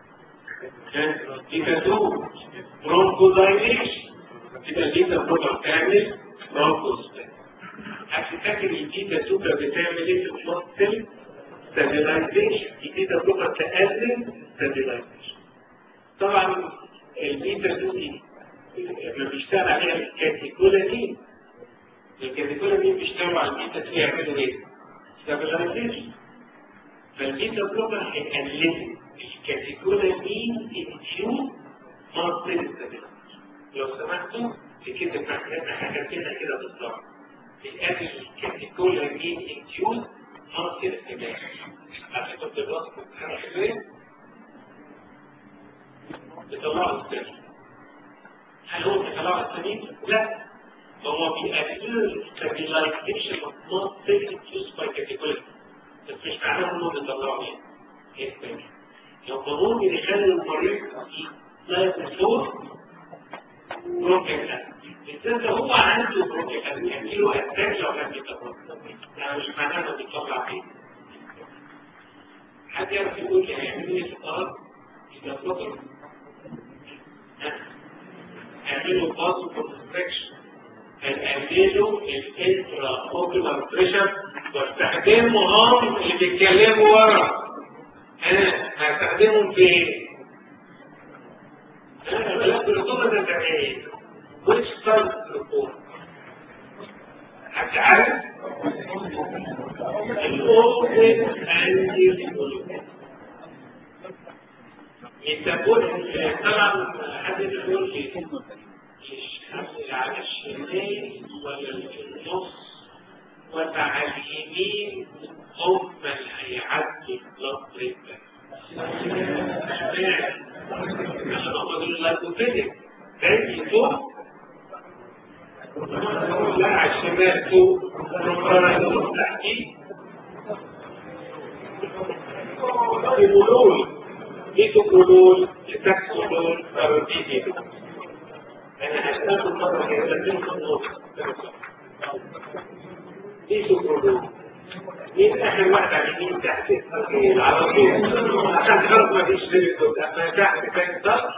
يبقى دول برونكو دايليشن يبقى دي تبقى تعمل برونكوس هتفتكر الجيتا سوبر بتعمل ايه في المصل ستابيلايزيشن الجيتا سوبر تقلل ستابيلايزيشن طبعا البيتا 2 دي لما بيشتغل عليها الكاتيكولامين الكاتيكولامين بيشتغلوا على البيتا 2 يعملوا ايه؟ ستابيلايزيشن فالبيتا بلوكر هيقلل الكاتيكولامين انفيوز مصل ستابيلايزيشن لو سمحتوا تكتب معانا حاجه كده كده بالظبط الأكل الكاتيكولامين انفيوز مصل ستابيلايزيشن عشان كنت الوصف انا حلوين بيطلعوا السمين هل هو بيطلعوا السمين؟ لا هو بيقللوا الستابيلايزيشن اوف نوت تيكن يوز باي كاتيجوري بس مش معناه انهم بيطلعوا ايه؟ ايه الثاني؟ لو ممكن يخلوا المريض لا يكون بروكن بالذات هو عنده بروكن يعني له اتاك لو كان بيطلع يعني مش معناه انه بيطلع ايه؟ حد يعرف يقول لي هيعملوا ايه في الارض؟ يبقى بروكن اعملوا باز كونستريكشن هنقللوا الانترا اوكولار بريشر واستخدمهم اللي بيتكلموا ورا انا هستخدمهم في ايه؟ انا بلاقي الرطوبه ده بتاع ايه؟ ويتش تايب ريبورت حد عارف؟ الاوبن انتي ريبورت يتقول طبعا حد يقول لي على الشمال ولا النص ولا على اليمين هم اللي هيعدوا البلاد بريشر اشمعنى؟ عشان هم دول اللايكوبيديك تاني فوق لا على الشمال فوق مقارنة تحتيه يقولون ميتوكولون لتاكسولون باروتيدي انا هسألكم المرة الجاية لكن النص ميتوكولون مين اخر واحد على اليمين تحت على طول عشان خلاص ما فيش سيريتو اما تحت كان ضغط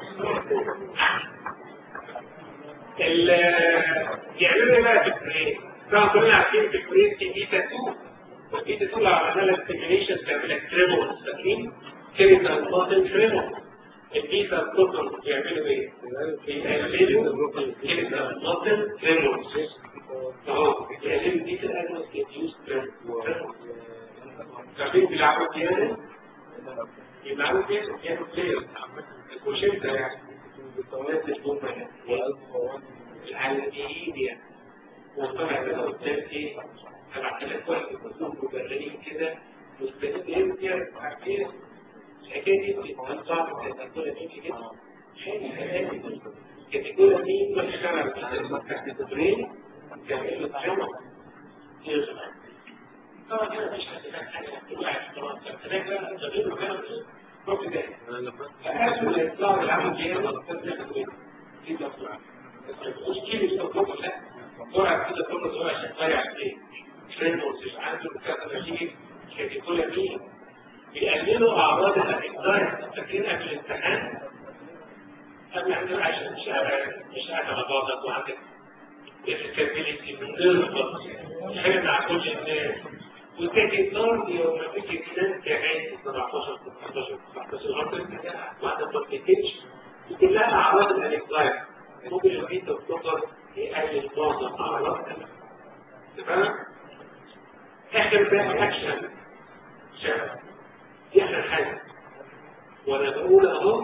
ال يعملوا ايه بقى في البرين؟ طبعا كلنا عارفين في البرين في بيتا 2 والبيتا 2 لو عملنا لك ستيميليشن تعمل لك تريمور فاكرين؟ كلمة الباطن تريمور البيتا بروتون بيعملوا ايه؟ بيقللوا كلمة الباطن تريمور اهو بيقللوا البيتا الانوس يديوز تريمور فاكرين بيلعبوا بيانو؟ بيلعبوا بيانو بيانو بلاير الكوشنتا يعني مستويات البومة يعني العالميين يعني وطبعا كده قدام ايه؟ هبعت لك واحد كلهم مبررين كده مستند يمكن عارفين الحكايه دي بتتوقع بتتكلم مين كده الكاتيجوري دي بتشتغل تحت البرين تعمل له تجمع يغلق طبعا هنا مش هتبقى حاجه واحد خلاص فده بقى تغيير مكان روح ده فقاسوا الاطلاع العمل جامد بس ناخد دي مطلع مش كيلو يستطلق لا سرعه كده كل سرعه عشان تضيع ايه فريمورز مش عنده كذا نتيجه كاتيجوري دي بيقللوا اعراض الانكزايتي فاكرين قبل الامتحان قبل عندنا عشان مش مش قاعد على بعضك وعندك الكابيلتي من غير حاجه مع كل الناس وتاكد نار يوم ما تيجي تنام كعادي 17 18 19 غلط وعندك ما بتكتبش وكلها اعراض الانكزايتي ممكن البيت تفكر يقلل معظم اعراض تمام اخر بقى اكشن شغل دي اخر حاجه وانا بقول اهو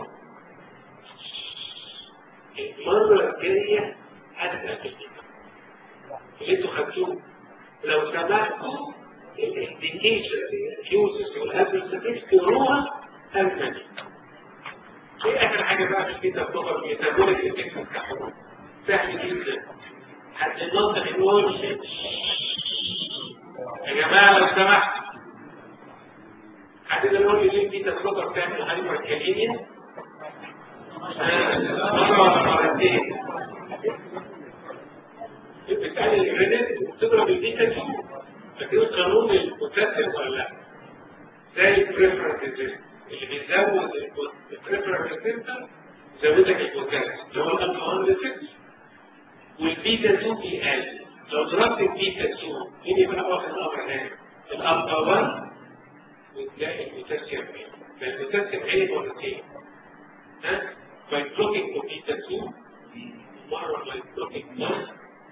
المره الجايه هبدا في اللي انتوا خدتوه لو سمحتوا الانديكيشن الجوزس والهابل تقروها امن ايه اخر حاجه بقى في الكتاب تقرا ميتابوليك اندكس بتاعهم سهل جدا حد ينطق يقول يا جماعه لو سمحت حد يقول لي ليه في تفكر بتعمل هايبر كالينيا مرة ولا مرتين بتعمل الريدت وتضرب البيتا دي فاكرين قانون المكتب ولا لا؟ زي البريفرنس اللي بيزود البريفرنس سيستم يزودك البوتنس اللي هو الالفا 1 ريسبت والبيتا 2 بيقل لو ضربت البيتا 2 مين يبقى واخد الامر هنا؟ الالفا 1 وتلاقي البوتاسيوم عالي فالبوتاسيوم عالي مرتين ها؟ by blocking the beta 2 مرة by blocking 1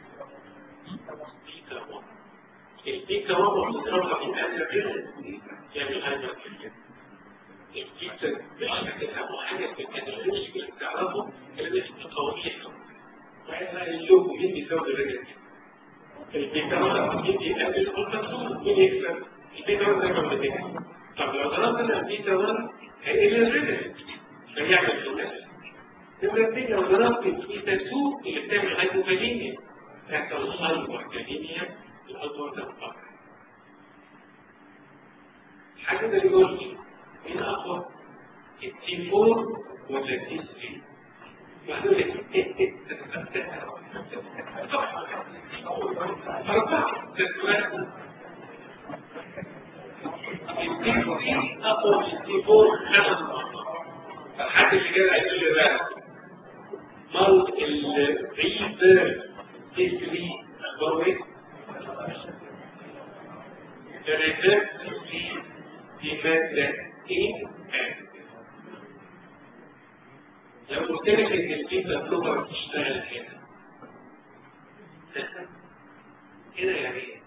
beta 1 البيتا 1 بتضربها في الأدرى كده يعني هذا كده البيتا مش هتفهموا حاجة في الأناليتيك اللي بتعرفوا اللي مش قوية وإحنا اليوم مين بيساوي الرجل البيتا 1 مين بيقابل الكونتاكتور مين يكسب البيتا 1 دايما بتكسب طب لو ضربنا البيتا 1 هيقل الرجل فيعمل في النفس نمرة اثنين لو ضربت البيتا 2 اللي بتعمل هايبوكاليميا تحصل هايبوكاليميا الأدوار تنقطع حاجة ده بيقول لي مين أقوى التي 4 ولا التي 3 وهدول أربعة تتوازن التي 3 أقوى من التي 4 خمس مرات فالحد اللي جاي هيقول لي بقى مال الريفر تي 3 أخباره إيه؟ الريفر في في مادة إيه؟ لو قلت لك إن البيتا بلوجر بتشتغل هنا هنا يعني إيه؟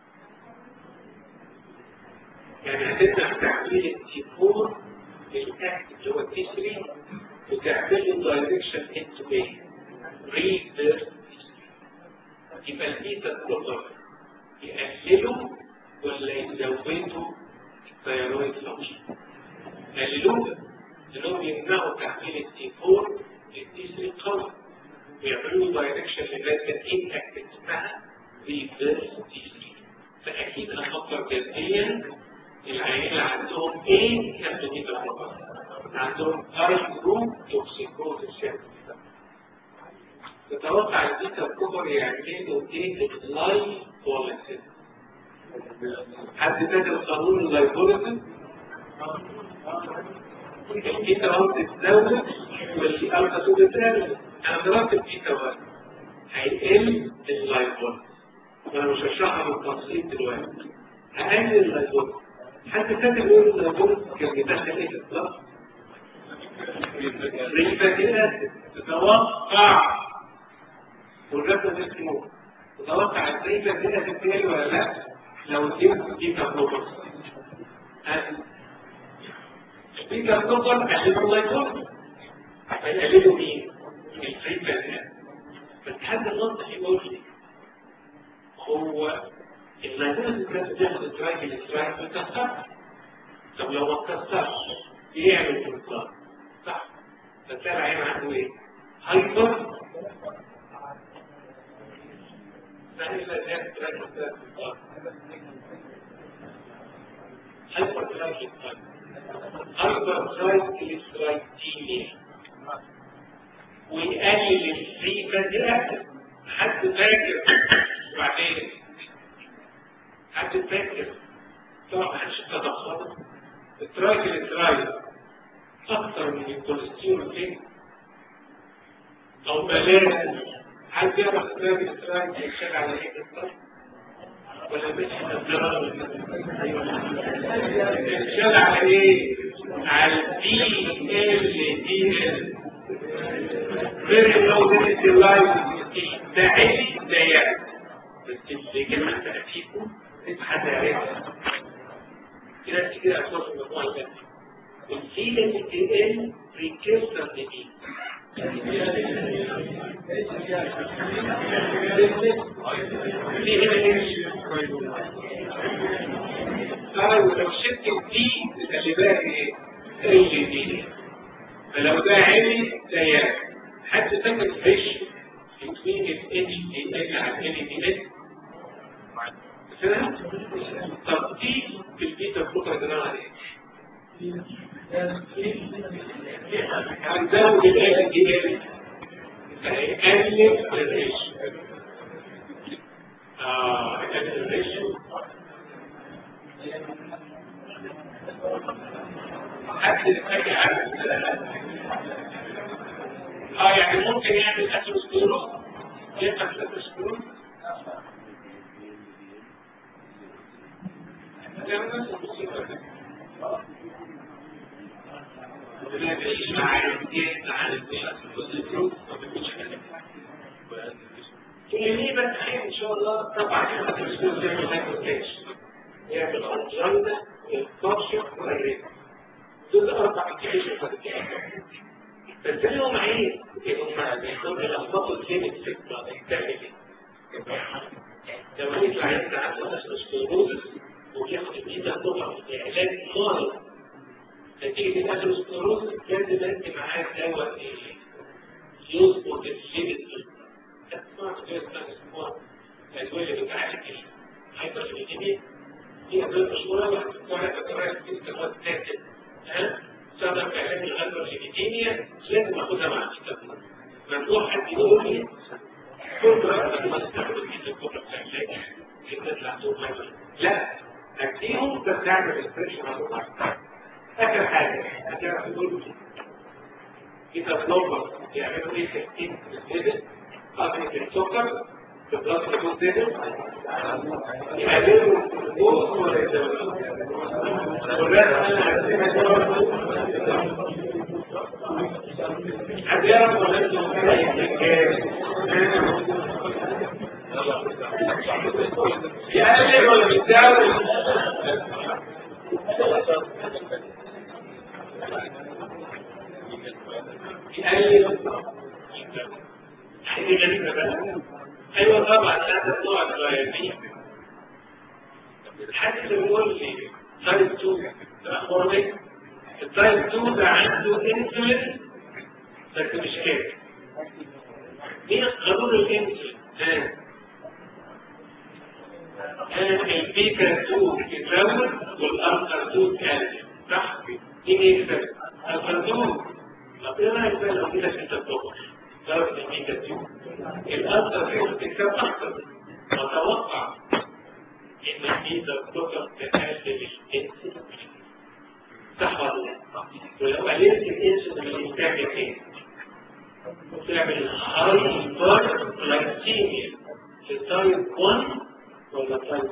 يعني هتبدأ تعميل التي 4 للأكت اللي هو التي 3 وتعمل له دايركشن انتو ايه؟ ريفر يبقى البيتا بلوجر يقللوا ولا يزودوا الثيرويد فانكشن قللوها لانهم يمنعوا تحويل التي 4 للتي 3 قوي ويعملوا دايركشن لماده انكتد اسمها ريفيرس تي 3 فاكيد هفكر جديا العيال عندهم ايه ياخدوا بيتا بلوكر عندهم هاي جروب توكسيكوزيس تتوقع البيتا بلوكر يعملوا ايه لللايف كواليتي حد فاكر قانون اللايبوليتي البيتا 1 تتزود والالفا 2 تتزود انا ضربت البيتا 1 هيقل اللايبوليتي وانا مش هشرحها بالتفصيل دلوقتي هقلل اللايبوليتي حد فاكر يقول اللايبوليتي كان بيدخل ايه في الضغط؟ ريفاتيلات تتوقع والرسم اسمه تتوقع ازاي الريفاتيلات تتنقل ولا لا؟ لو اديت بيتا بلوكر بيتا بلوكر قللوا الله يكون قللوا مين؟ الفري بلان بس حد النقطة يقول لي هو اللايبوليس كانت بتاخد التراك الاسرائيل بتكسر طب لو ما تكسرش يعمل انتصار صح فتلاقي العين عنده ايه؟ هايبر هايبر هايبر ترايكليسرايديميا ويقلل الفري فاتي اسيد حد فاكر وبعدين حد فاكر طبعا ما حدش تدخل الترايكليسرايد اكتر من الكوليسترول فين او بلاش حد يعرف الترايكليسرايد يشتغل على ايه بالظبط ولا مش يشتغل على ايه على الدي ال دي ال غير لو ده اللايف ده عيني ده يعني بس اللي كان عندنا فيكم حد يعرفها كده كده اساس المجموعه ده والسي ال دي ال بريكيرسر دي طيب لو شلت الدي اللي بقى ايه؟ ال دي فلو ده علي ده يعني حد فاكر فيش بين ال اتش دي ال على ال دي ال طب دي في البيتا بلوكر ده نوع ايه؟ هنزود ال دي ال هيقلل الريش اه هيقلل الريش حد فاكر اه يعني ممكن يعمل اثيروسكليروز يفتح الاثيروسكليروز لا تعيش مع الدين مع الاثيروسكليروز ليه بس ان شاء الله طبعا الاثيروسكليروز زي ما قلت يعمل انجينا الكارشر والريت دول اربع انديكيشن بس لهم عين هم بيكون الأخبار الكلينيك في التأكيد لما يطلع انت عنده اسكلروز وبياخد الجيزة تقع في علاج خالص نتيجة الاسكلروز لازم انت معاه دواء يظبط الجينيت اسمع كده اسمع الأدوية اللي بتعالج الهايبر ليبيديميا دي أدوية مشهورة واحد بتوع الدكتوراه في استخدام تاكل ها سبب في علاج الغدر الإبيديميا لازم أخدها مع الكتاب ممنوع حد يقول لي كبرى ما تستخدم في الكبرى بتاع العلاج الناس اللي عندهم غدر لا أديهم بس أعمل الفريش مع بعض آخر حاجة هتعرف تقول كده بلوبر يعملوا إيه تحتين الزيادة قضية السكر في الضغط يكون زيادة يعملوا بوز ولا يزودوا حد يعرف ولا يقلل ولا بيتزود يقلل حاجة غريبة بقى ايوه طبعا هذا النوع الغيابي حد يقول لي تايب 2 ده اخباره ايه؟ التايب 2 ده عنده انسولين بس مش كافي مين قانون الانسولين؟ ها البيتا 2 يزود والالفا 2 يقلل صح؟ مين يكسب؟ الفا 2 طب ايه رايك بقى لو جينا في التطور؟ درجة البيتا 2 الالفا فيهم تكسب اكتر اتوقع ان البيتا بلوكر تقلل الانسولين صح ولا لا؟ ولو قللت الانسولين تعمل ايه؟ تعمل هايبر جلايسيميا في تايب 1 ولا تايب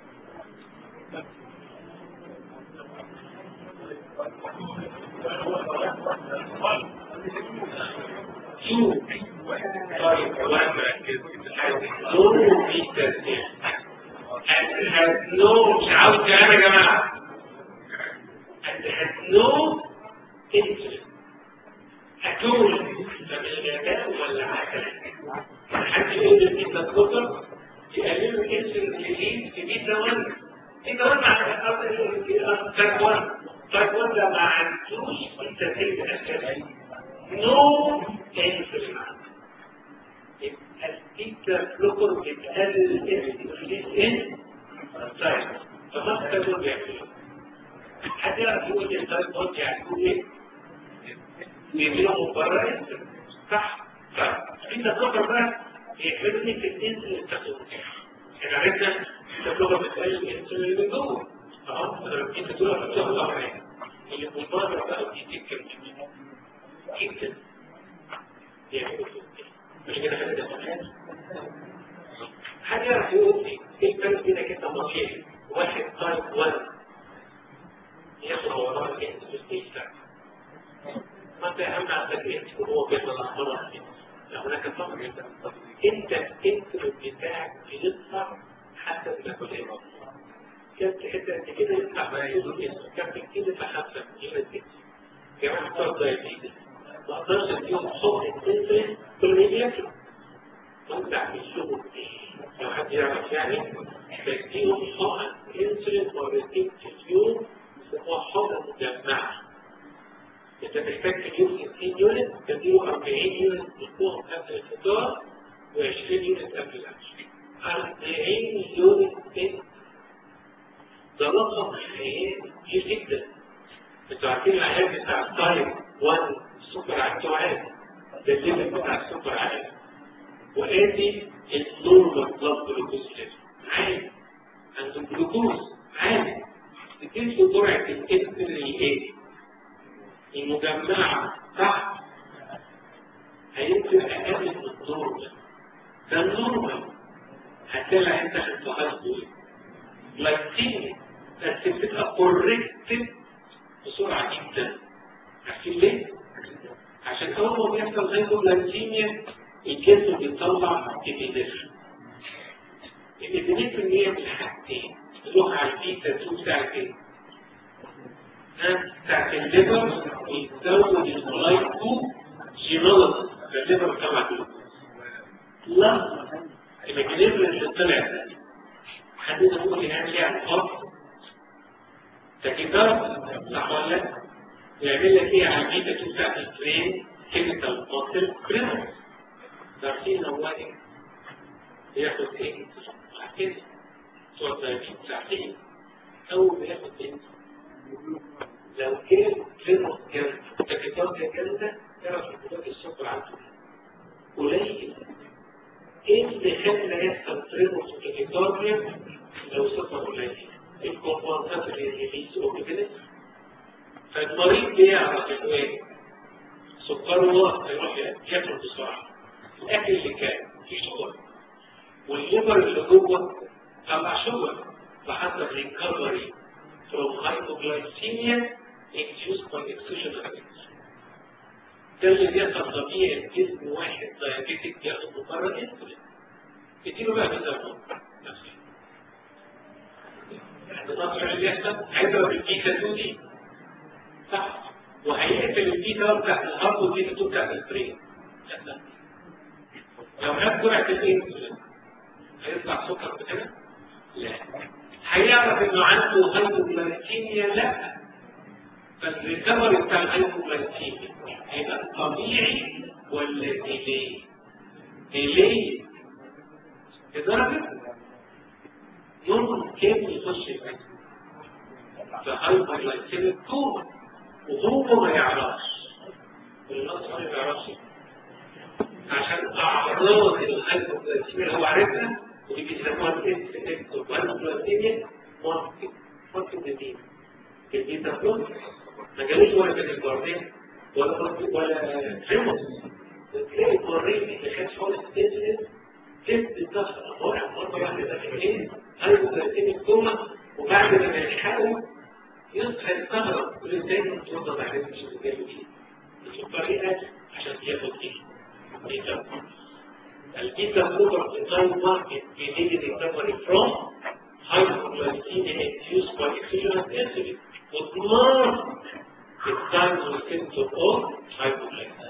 2 طيب والله مركز نو بيتا and has no مش عاوز كلام يا جماعه and has no interest أكون ده مش غباء ولا عسل حد يقول البيتا كتر يقللوا الانسولين الجديد في بيتا 1 بيتا 1 على تايب 1 تايب 1 ده ما عندوش بيتا 2 اساسا نو انسولين يبقى البيتا بلوكر بتقلل الانسولين طيب فما تقدروا بيعملوا حد يعرف يقول لي الطيب قلت يعني ايه؟ بيعملوا مبررات صح صح البيتا بلوكر بقى بيعملوا لي في الانسولين التخلق احنا عرفنا البيتا بلوكر بتقلل الانسولين من جوه اه البيتا بلوكر بتاخد امرين اللي مبرر بقى بيديك كم جدا يعملوا مش كده حاجه حد يعرف يقول لي ايه الفرق بينك انت ومصير واحد تايب 1 ياخد وراه الانسولين ما انت اهم عندك انت وهو بياخد الاخبار لا هناك فرق انت الانسولين بتاعك بيطلع حسب ما كل ايه كانت حته انت كده يطلع بقى يقول كانت كده يطلع خمسه كيلو كده يا جماعه بتوع دايبيتس ما اقدرش اديهم حب الانسولين كل ما يجي ياكل وانت عامل لو حد يعرف يعني بديهم حقن انسولين مرتين في اليوم هو حقن مجمعه انت محتاج في اليوم 60 يونت تديله 40 يونت تديهم قبل الفطار و20 يونت قبل العشاء 40 يونت ده رقم خيالي كبير جدا انتوا عارفين العيال بتاع الطالب 1 السكر عنده عالي ده الليفل بتاع السكر عالي وادي النورمال بلاد جلوكوز ليفل عالي عند الجلوكوز عالي تديله جرعه الانسولين الايه المجمعه صح هينزل اقل من النورمال ده النورمال هتلاقي انت هتتغير لايكتينيا بس بتبقى كوركتد بسرعه جدا عارفين ليه؟ عشان اول ما بيحصل هايبوغلايكيميا الجسم بيطلع ابينفرين الابينفرين هي من حاجتين تروح على البيتا 2 بتاعت ايه؟ بتاعت الليفر بيزود الجلايكو جينولوجي الليفر بتاع دول لا الابينفرين اللي طلع ده حد يقول لي هنعمل ايه على الارض؟ تكيكار صح ولا يعمل لك ايه على البيتا 2 بتاعت البرين كيميكال ماسل كريمنال عارفين هو ايه ياخد ايه ساعتين توضعين ساعتين اول ما ياخد ايه لو كان كلمة جامدة تكتاب جامدة تعرف انقباض السكر عنده قليل ايه اللي خلى يحصل تريموس وتكتابيا لو سكر قليل الكومبونسات اللي ريليز اوبيدنس فالمريض بيعرف انه ايه سكره واطي يروح ياكل بسرعه الاكل اللي كان فيه شجر والليبر اللي جوه طلع شجر فحصل ريكفري from hypoglycemia induced by exogenous ده اللي بيحصل طبيعي جسم واحد دايابيتك بياخد مقرر انسولين تديله بقى بيزا يعني نظر اللي بيحصل هيضرب البيتا 2 دي صح وهيقتل البيتا بتاعت الهارد والبيتا 2 بتاعت البرين لو خد جرعة الانسولين هيطلع سكر بكده؟ لا هيعرف انه عنده هايبوغلايكيميا لا فالريكفري بتاع الهايبوغلايكيميا هيبقى طبيعي ولا ديلي؟ ديلي لدرجة ممكن يخش في هايبوغلايكيميا كوما وهو ما يعرفش الناس ما يعرفش عشان اعراض الهايبوغلايكيميا هو عارفها ودي بيسموها الاكس اكس والهايبوغلايكيميا ماركت ماركت جديد جديد ده ما جالوش ولا بالجاردين ولا ولا فيموس تلاقي الجاردين اللي خد خالص تنزل تنزل تحت مرة مرة واحدة داخلين هايبوغلايكيميا كوما وبعد ما يلحقوا يصحى يستغرب يقول ازاي كنت توضى بعدين مش جاي فيه السكر ايه عشان ياخد ايه البيتا بلوكر في تايم 1 بيليد ريكفري فروم hypoglycemia induced by exogenous insulin would mark the time of symptom of hypoglycemia.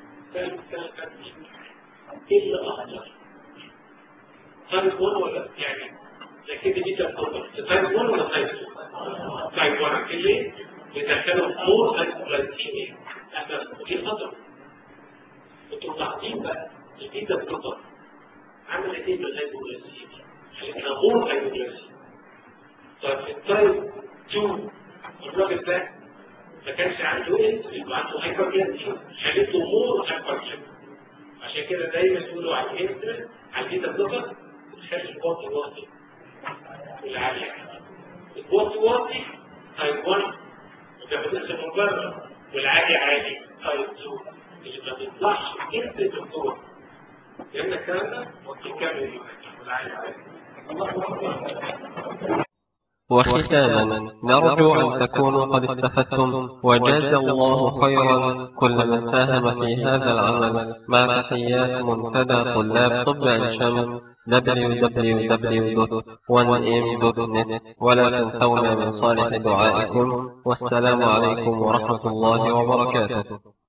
إلا أخطر تايب 1 ولا يعني لكن دي بيتا بلوكر في تايب 1 ولا تايب 2؟ تايب 1 اللي بيدخلوا مور hypoglycemia أما دي خطر انتوا ملاحظين بقى البيتا بلوكر عملت ايه بالهايبوغلاسيميا؟ خلتها غور هايبوغلاسيميا طيب في التايب 2 الراجل ده ما كانش عنده ايه؟ يبقى عنده هايبرجلاسيميا خلته مور هايبرجلاسيميا عشان كده دايما يقولوا على الانسولين على البيتا بلوكر تخلي الواطي واطي والعالي الواطي واطي تايب 1 ما بياخدش من بره والعالي عالي تايب 2 اللي ما بيطلعش انت الدكتور لان الكلام ده يكمل والعالي عالي وختاما نرجو أن تكونوا قد استفدتم وجاز الله خيرا كل من ساهم في هذا العمل مع تحيات منتدى طلاب طب عين شمس www.1m.net ولا تنسونا من صالح دعائكم والسلام عليكم ورحمة الله وبركاته